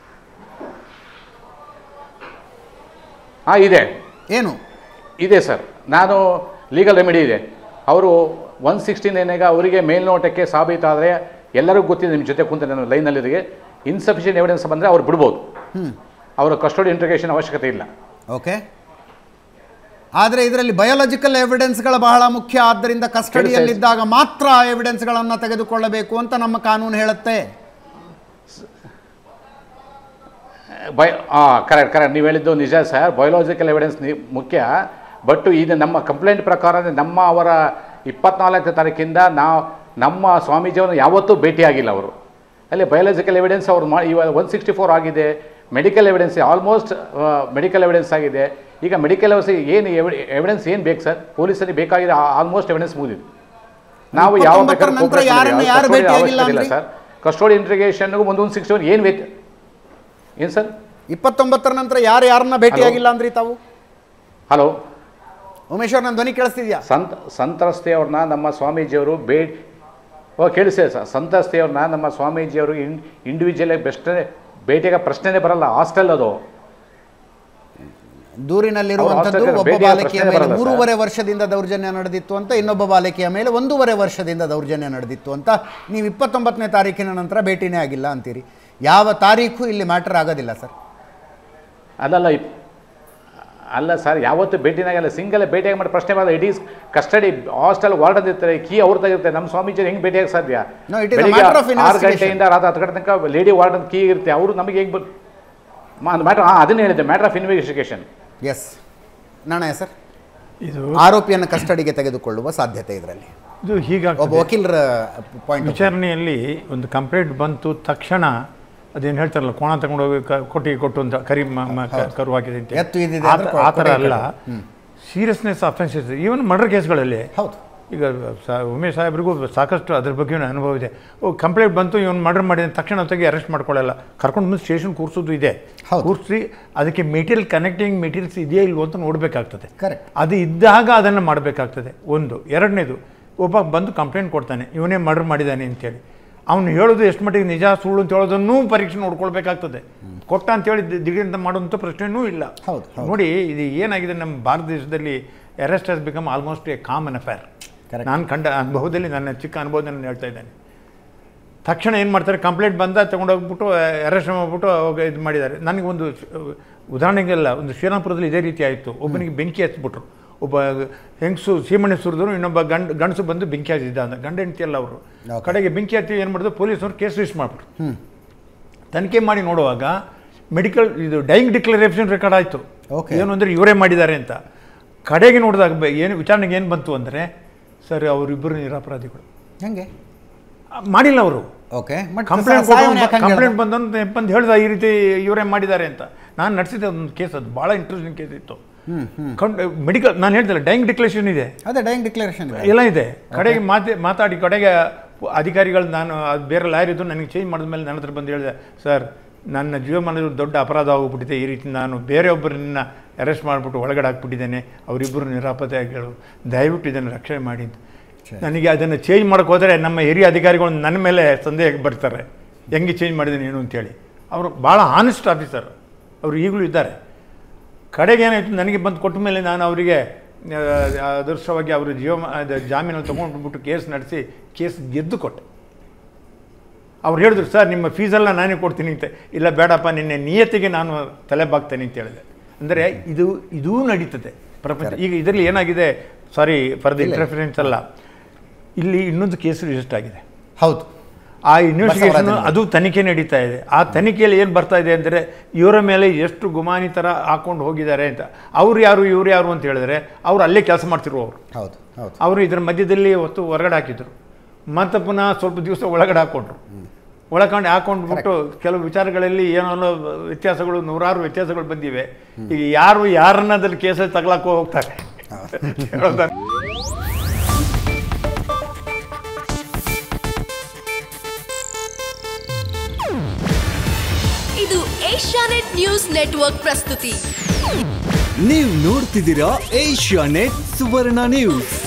ಹಾಂ ಇದೆ ಏನು ಇದೆ ಸರ್ ನಾನು ಲೀಗಲ್ ರೆಮಿಡಿ ಇದೆ ಅವರು ಒನ್ ಸಿಕ್ಸ್ಟೀನ್ ಏನಾಗ ಅವರಿಗೆ ಮೇಲ್ನೋಟಕ್ಕೆ ಸಾಬೀತಾದರೆ ಎಲ್ಲರಿಗೂ ಗೊತ್ತಿದೆ ನಿಮ್ಮ ಜೊತೆ ಕುಂತ ನಾನು ಲೈನಲ್ಲಿರಿಗೆ ಇನ್ಸಫಿಷಿಯಂಟ್ ಎವಿಡೆನ್ಸ್ ಬಂದರೆ ಅವ್ರು ಬಿಡ್ಬೋದು ಅವರ ಕಸ್ಟಡಿ ಇಂಟ್ರಿಗೇಷನ್ ಅವಶ್ಯಕತೆ ಇಲ್ಲ ಓಕೆ ಆದರೆ ಇದರಲ್ಲಿ ಬಯೋಲಾಜಿಕಲ್ ಎವಿಡೆನ್ಸ್ಗಳ ಬಹಳ ಮುಖ್ಯ ಆದ್ದರಿಂದ ಕಸ್ಟಡಿಯಲ್ಲಿದ್ದಾಗ ಮಾತ್ರ ಆ ಎವಿಡೆನ್ಸ್ಗಳನ್ನು ತೆಗೆದುಕೊಳ್ಳಬೇಕು ಅಂತ ನಮ್ಮ ಕಾನೂನು ಹೇಳುತ್ತೆ ಬೈ ಹಾಂ ಕರೆಕ್ಟ್ ಕರೆಕ್ಟ್ ನೀವು ಹೇಳಿದ್ದು ನಿಜ ಸರ್ ಬಯೋಲಾಜಿಕಲ್ ಎವಿಡೆನ್ಸ್ ಮುಖ್ಯ ಬಟ್ ಇದು ನಮ್ಮ ಕಂಪ್ಲೇಂಟ್ ಪ್ರಕಾರ ನಮ್ಮ ಅವರ ಇಪ್ಪತ್ನಾಲ್ಕನೇ ತಾರೀಕಿಂದ ನಾವು ನಮ್ಮ ಸ್ವಾಮೀಜಿಯವ್ರನ್ನ ಯಾವತ್ತೂ ಭೇಟಿಯಾಗಿಲ್ಲ ಅವರು ಅಲ್ಲಿ ಬಯೋಲಾಜಿಕಲ್ ಎವಿಡೆನ್ಸ್ ಅವ್ರು ಮಾ ಇವಾಗ ಒನ್ ಸಿಕ್ಸ್ಟಿ ಫೋರ್ ಆಗಿದೆ medical evidence almost medical evidence ಆಗಿದೆ ಈಗ ಮೆಡಿಕಲ್ ಏನು ಎವಿಡೆನ್ಸ್ ಏನು ಬೇಕು ಸರ್ ಪೊಲೀಸರಿಗೆ ಬೇಕಾಗಿದೆ ಆಲ್ಮೋಸ್ಟ್ ಎವಿಡೆನ್ಸ್ ಮುಗಿದಿದೆ ನಾವು ಯಾವ ಇಪ್ಪತ್ತೊಂಬತ್ತರ ನಂತರ ಯಾರನ್ನ ಯಾರು ಭೇಟಿಯಾಗಿಲ್ಲ ಅಂದ್ರಿ? ಸರ್ ಕಸ್ಟೋಡಿ ಇಂಟ್ರಿಗೇಷನ್ಗೂ ಒಂದೊಂದು ಸಿಕ್ಸ್ಟಿ ಒನ್ ಏನು ಬೇಕು ಏನು ಸರ್ ಇಪ್ಪತ್ತೊಂಬತ್ತರ ನಂತರ ಯಾರು ಯಾರನ್ನ ಭೇಟಿಯಾಗಿಲ್ಲ ಅಂದ್ರಿ ತಾವು ಹಲೋ ಉಮೇಶ್ ಅವ್ರ ನನ್ನ ಧ್ವನಿ ಕೇಳಿಸ್ತಿದ್ಯಾ ಸಂತ ಸಂತ್ರಸ್ತೆಯವ್ರನ್ನ ನಮ್ಮ ಸ್ವಾಮೀಜಿಯವರು ಬೇ ಓ ಕೇಳಿಸಿದೆ ಸರ್ ಸಂತ್ರಸ್ತೆಯವ್ರನ್ನ ನಮ್ಮ ಸ್ವಾಮೀಜಿಯವರು ಇನ್ ಇಂಡಿವಿಜುವಲ್ ಬೆಸ್ಟ್ ಭೇಟಿಗೆ ಪ್ರಶ್ನೆನೇ ಬರಲ್ಲ ಹಾಸ್ಟೆಲ್ ಅದು ದೂರಿನಲ್ಲಿರುವಂಥದ್ದು ಅವ್ರು ಒಬ್ಬ ಭೇಟಿಯಾದ ಬಾಲಕಿಯ ಪ್ರಶ್ನೆ ಮೇಲೆ ಬರಲ್ಲ ಸರ್. ಮೂರುವರೆ ವರ್ಷದಿಂದ ದೌರ್ಜನ್ಯ ನಡೆದಿತ್ತು ಅಂತ ಇನ್ನೊಬ್ಬ ಬಾಲಕಿಯ ಮೇಲೆ ಒಂದೂವರೆ ವರ್ಷದಿಂದ ದೌರ್ಜನ್ಯ ನಡೆದಿತ್ತು ಅಂತ ನೀವು ಇಪ್ಪತ್ತೊಂಬತ್ತನೇ ತಾರೀಕಿನ ನಂತರ ಭೇಟಿನೇ ಆಗಿಲ್ಲ ಅಂತೀರಿ ಯಾವ ತಾರೀಖು ಇಲ್ಲಿ ಮ್ಯಾಟರ್ ಆಗೋದಿಲ್ಲ ಸರ್ ಅಲ್ಲಲ್ಲ ಇಪ್- ಅಲ್ಲ ಸರ್ ಯಾವತ್ತು ಭೇಟಿನಾಗಲ್ಲ ಸಿಂಗಲ್ ಭೇಟಿಯಾಗಿ ಮಾಡಿ ಪ್ರಶ್ನೆ ಮಾಡಿದ್ರೆ it is custody hostel warden ಇರ್ತಾರೆ ಕೀ ಅವ್ರ ತೆಗಿರುತ್ತೆ ನಮ್ಮ ಸ್ವಾಮೀಜಿ ಹೆಂಗೆ ಭೇಟಿಯಾಗಿ ಸಾಧ್ಯ No, it is a ಬೆಳಿಗ್ಗೆ matter of ಆರು investigation. ಗಂಟೆಯಿಂದ ರಾತ್ರಿ ಹತ್ತು ಗಂಟೆ ತನಕ ಲೇಡಿ ವಾರ್ಡನ್ ಕೀ ಇರುತ್ತೆ ಅವರು ನಮಗೆ ಹೆಂಗೆ ಮ್ಯಾಟ್ರ್ ಹಾಂ ಅದನ್ನೇ ಹೇಳಿದೆ ಮ್ಯಾಟ್ರ್ ಆಫ್ ಇನ್ವೆಸ್ಟಿಗೇಷನ್ ಎಸ್ ನಾಣಯ ಸರ್ ಇದು ಆರೋಪಿಯನ್ನು ಕಸ್ಟಡಿಗೆ ತೆಗೆದುಕೊಳ್ಳುವ ಸಾಧ್ಯತೆ ಇದರಲ್ಲಿ ಇದು ಒಬ್ಬ ಹೀಗಾಗ್ತದೆ ವಕೀಲರ ಪಾಯಿಂಟ್ ವಿಚಾರಣೆಯಲ್ಲಿ ಒಂದು ಕಂಪ್ಲೇಂಟ್ ಬಂತು ತಕ್ಷಣ ಅದೇನು ಹೇಳ್ತಾರಲ್ಲ ಕೋಣ ತಗೊಂಡೋಗಿ ಕ- ಕೊಟ್ಟಿಗೆ ಕೊಟ್ಟು ಅಂತ ಕರಿ ಮ- ಮ- ಕ- ಕರು ಹಾಕಿದೆ ಅಂತ ಎತ್ತು ಇದ್ದಿದೆ ಆ ಅಂದ್ರೆ ತ- ಆ ಥರ ಕೊಟ್ಟಿಗೆ ಅಲ್ಲ ಸೀರಿಯಸ್ನೆಸ್ ಅಫೆನ್ಸಸ್ ಈವನ್ ಮರ್ಡರ್ ಕೇಸ್ಗಳಲ್ಲಿ ಹೌದು ಈಗ ಸಾ- ಉಮೇಶ್ ಸಾಹೇಬ್ರಿಗೂ ಸಾಕಷ್ಟು ಅದ್ರ ಬಗ್ಗೆ ಅನುಭವ ಇದೆ ಓ ಕಂಪ್ಲೇಂಟ್ ಬಂತು ಇವನು ಮರ್ಡರ್ ಮಾಡಿದ ತಕ್ಷಣ ತೆಗೆ ಅರೆಸ್ಟ್ ಮಾಡ್ಕೊಳ್ಳಲ್ಲ ಕರ್ಕೊಂಡು ಬಂದು ಸ್ಟೇಷನ್ ಕೂರಿಸೋದು ಇದೆ ಹೌದು. ಕೂರಿಸಿ ಅದಕ್ಕೆ ಮೆಟೀರಿಯಲ್ ಕನೆಕ್ಟಿಂಗ್ ಮೆಟೀರಿಯಲ್ಸ್ ಇದೆಯಾ ಇಲ್ವೋ ಅಂತ ನೋಡಬೇಕಾಗ್ತದೆ Correct. ಅದು ಇದ್ದಾಗ ಅದನ್ನು ಮಾಡಬೇಕಾಗ್ತದೆ ಒಂದು ಎರಡನೇದು ಒಬ್ಬ ಬಂದು ಕಂಪ್ಲೇಂಟ್ ಕೊಡ್ತಾನೆ ಇವನೇ ಮರ್ಡರ್ ಮಾಡಿದ್ದಾನೆ ಅಂತೇಳಿ ಅವನು ಹೇಳೋದು ಎಷ್ಟು ಮಟ್ಟಿಗೆ ನಿಜ ಸುಳ್ಳು ಅಂತ ಹೇಳೋದನ್ನೂ ಪರೀಕ್ಷೆ ನೋಡ್ಕೊಳ್ಬೇಕಾಗ್ತದೆ ಕೊಟ್ಟ ಅಂತೇಳಿ ದಿ- ದಿಢೀರಂತ ಮಾಡುವಂಥ ಪ್ರಶ್ನೆನೂ ಇಲ್ಲ ಹೌದು, ಹೌದು. ನೋಡಿ ಇದು ಏನಾಗಿದೆ ನಮ್ಮ ಭಾರತ ದೇಶದಲ್ಲಿ arrest has become almost a common affair Correct. ನಾನು ಕಂಡ ಅನುಭವದಲ್ಲಿ ನನ್ನ ಚಿಕ್ಕ ಅನುಭವದಲ್ಲಿ ನಾನು ಹೇಳ್ತಾ ಇದ್ದೇನೆ ತಕ್ಷಣ ಏನು ಮಾಡ್ತಾರೆ ಕಂಪ್ಲೇಂಟ್ ಬಂದ ತೊಗೊಂಡೋಗ್ಬಿಟ್ಟು ಅರೆಸ್ಟ್ ಮಾಡಿಬಿಟ್ಟು ಇದು ಮಾಡಿದ್ದಾರೆ ನನಗೆ ಒಂದು ಶ- ಉದಾಹರಣೆಗೆಲ್ಲ ಒಂದು ಶ್ರೀರಾಮಪುರದಲ್ಲಿ ಇದೇ ರೀತಿ ಆಯಿತು ಒಬ್ಬನಿಗೆ ಬೆಂಕಿ ಹಚ್ಬಿಟ್ರು ಒಬ್ಬ ಹೆಂಗಸು ಸೀಮಣ್ಣೆ ಸುರಿದ್ರು ಇನ್ನೊಬ್ಬ ಗಂಡ ಗಂಡಸು ಬಂದು ಬೆಂಕಿ ಹಚ್ಚಿದ್ದ ಅಂತ ಗಂಡ ಹೆಂಡತಿ ಅಲ್ಲ ಅವರು Okay. ಕಡೆಗೆ ಬೆಂಕಿ ಹಚ್ಚಿ ಏನು ಮಾಡಿದ್ರು ಪೊಲೀಸರು ಕೇಸ್ ರಿಜಿಸ್ಟರ್ ಮಾಡಿಬಿಟ್ರು ತನಿಖೆ ಮಾಡಿ ನೋಡುವಾಗ ಮೆಡಿಕಲ್ ಇದು ಡೈಯಿಂಗ್ ಡಿಕ್ಲರೇಷನ್ ರೆಕಾರ್ಡ್ ಆಯಿತು Okay. ಏನು ಅಂದರೆ ಇವರೇ ಮಾಡಿದ್ದಾರೆ ಅಂತ ಕಡೆಗೆ ನೋಡಿದಾಗ ಬ- ಏನು ವಿಚಾರಣೆಗೆ ಏನು ಬಂತು ಅಂದರೆ ಸರ್ ಅವರಿಬ್ಬರು ನಿರಪರಾಧಿಗಳು ಹೆಂಗೆ ಆ, ಮಾಡಿಲ್ಲ ಅವರು ಓಕೆ ಬಟ್ ಕಂಪ್ಲೇಂಟ್ ಕಂಪ್ಲೇಂಟ್ ಬಂದಂತ ಬಂದು ಹೇಳ್ದ ಈ ರೀತಿ ಇವರೇ ಮಾಡಿದ್ದಾರೆ ಅಂತ ನಾನು ನಡೆಸಿದ ಒಂದು ಕೇಸ್ ಅದು ಭಾಳ ಇಂಟ್ರೆಸ್ಟಿಂಗ್ ಕೇಸ್ ಇತ್ತು ಮೆಡಿಕಲ್ ನಾನು ಹೇಳ್ತಿಲ್ಲ ಡೈಯಿಂಗ್ ಡಿಕ್ಲೇಷನ್ ಇದೆ ಅದೇ ಡೈಯಿಂಗ್ ಡಿಕ್ಲರೇಷನ್ ಎಲ್ಲ ಇದೆ ಕಡೆಗೆ ಮಾತೆ ಮಾತಾಡಿ ಕಡೆಗೆ ಅಧಿಕಾರಿಗಳು ನಾನು ಅದು ಬೇರೆ ಲಾಯರ್ ಇದ್ದು ನನಗೆ ಚೇಂಜ್ ಮಾಡಿದ್ಮೇಲೆ ನನ್ನ ಹತ್ರ ಬಂದು ಹೇಳಿದೆ ಸರ್ ನನ್ನ ಜೀವಮಾನದ ದೊಡ್ಡ ಅಪರಾಧ ಹೋಗ್ಬಿಟ್ಟಿದೆ ಈ ರೀತಿ ನಾನು ಬೇರೆಯೊಬ್ಬರನ್ನ ಅರೆಸ್ಟ್ ಮಾಡಿಬಿಟ್ಟು ಒಳಗಡೆ ಹಾಕ್ಬಿಟ್ಟಿದ್ದೇನೆ ಅವರಿಬ್ಬರು ನಿರಾಪದೆಗಳು ದಯವಿಟ್ಟು ಇದನ್ನು ರಕ್ಷಣೆ ಮಾಡಿ ಅಂತ ನನಗೆ ಅದನ್ನು ಚೇಂಜ್ ಮಾಡೋಕೆ ಹೋದರೆ ನಮ್ಮ ಹಿರಿಯ ಅಧಿಕಾರಿಗಳು ನನ್ನ ಮೇಲೆ ಸಂದೇಹ ಬರ್ತಾರೆ ಹೆಂಗೆ ಚೇಂಜ್ ಮಾಡಿದ್ದೀನಿ ಏನು ಅಂತೇಳಿ ಅವರು ಭಾಳ ಆನೆಸ್ಟ್ ಆಫೀಸರ್ ಅವರು ಈಗಲೂ ಇದ್ದಾರೆ ಕಡೆಗೆ ಏನಾಯಿತು ನನಗೆ ಬಂದು ಕೊಟ್ಟ ಮೇಲೆ ನಾನು ಅವರಿಗೆ ಆ, ಅದೃಷ್ಟವಾಗಿ ಅವರು ಜೀವ ಅದು ಜಾಮೀನಲ್ಲಿ ತೊಗೊಂಡ್ಬಿಟ್ಟು ಕೇಸ್ ನಡೆಸಿ ಕೇಸ್ ಗೆದ್ದು ಕೊಟ್ಟೆ ಅವ್ರು ಹೇಳಿದ್ರು ಸರ್ ನಿಮ್ಮ ಫೀಸೆಲ್ಲ ನಾನೇ ಕೊಡ್ತೀನಿ ಅಂತ ಇಲ್ಲ ಬೇಡಪ್ಪ ನಿನ್ನೆ ನಿಯತಿಗೆ ನಾನು ತಲೆ ಬಾಗ್ತೇನೆ ಅಂತ ಹೇಳಿದೆ ಅಂದರೆ ಇದು ಇದೂ ನಡೀತದೆ ಪ್ರಪಂಚ ಈಗ ಇದರಲ್ಲಿ ಏನಾಗಿದೆ ಸಾರಿ ಫರ್ ದ ಇಂಟರ್ಫಿರೆನ್ಸ್ ಅಲ್ಲ ಇಲ್ಲಿ ಇನ್ನೊಂದು ಕೇಸ್ ರಿಜಿಸ್ಟರ್ ಆಗಿದೆ ಹೌದು ಆ ಇನ್ವೆಸ್ಟಿಗೇಷನ್ ಬಸವರಾಜನ್ ಅದು ತನಿಖೆ ನಡೀತಾ ಇದೆ ಆ ತನಿಖೆಯಲ್ಲಿ ಏನು ಬರ್ತಾ ಇದೆ ಅಂದರೆ ಇವರ ಮೇಲೆ ಎಷ್ಟು ಗುಮಾನಿ ಥರ ಹಾಕೊಂಡು ಹೋಗಿದ್ದಾರೆ ಅಂತ ಅವ್ರು ಯಾರು ಇವ್ರು ಯಾರು ಅಂತ ಹೇಳಿದ್ರೆ ಅವ್ರು ಅಲ್ಲೇ ಕೆಲಸ ಮಾಡ್ತಿರುವವರು ಹೌದು ಹೌದು ಅವರು ಇದರ ಮಧ್ಯದಲ್ಲಿ ಹೊತ್ತು ಹೊರಗಡೆ ಹಾಕಿದ್ರು ಮತ್ತೆ ಪುನಃ ಸ್ವಲ್ಪ ದಿವಸ ಒಳಗಡೆ ಹಾಕೊಂಡ್ರು ಒಳಗಡೆ ಹಾಕೊಂಡ್ಬಿಟ್ಟು ಕೆಲವು ವಿಚಾರಗಳಲ್ಲಿ ಏನೋ ವ್ಯತ್ಯಾಸಗಳು ನೂರಾರು ವ್ಯತ್ಯಾಸಗಳು ಬಂದಿವೆ ಈಗ ಯಾರು ಯಾರನ್ನ ಅದ್ರಲ್ಲಿ ಕೇಸಲ್ಲಿ ತಗಲಾಕೋ ಹೋಗ್ತಾರೆ ಹೇಳೋದನ್ನ ಇದು ಏಷ್ಯಾನೆಟ್ ನ್ಯೂಸ್ ನೆಟ್ವರ್ಕ್ ಪ್ರಸ್ತುತಿ ನೀವು ನೋಡ್ತಿದ್ದೀರಾ ಏಷ್ಯಾ ನೆಟ್ ಸುವರ್ಣ ನ್ಯೂಸ್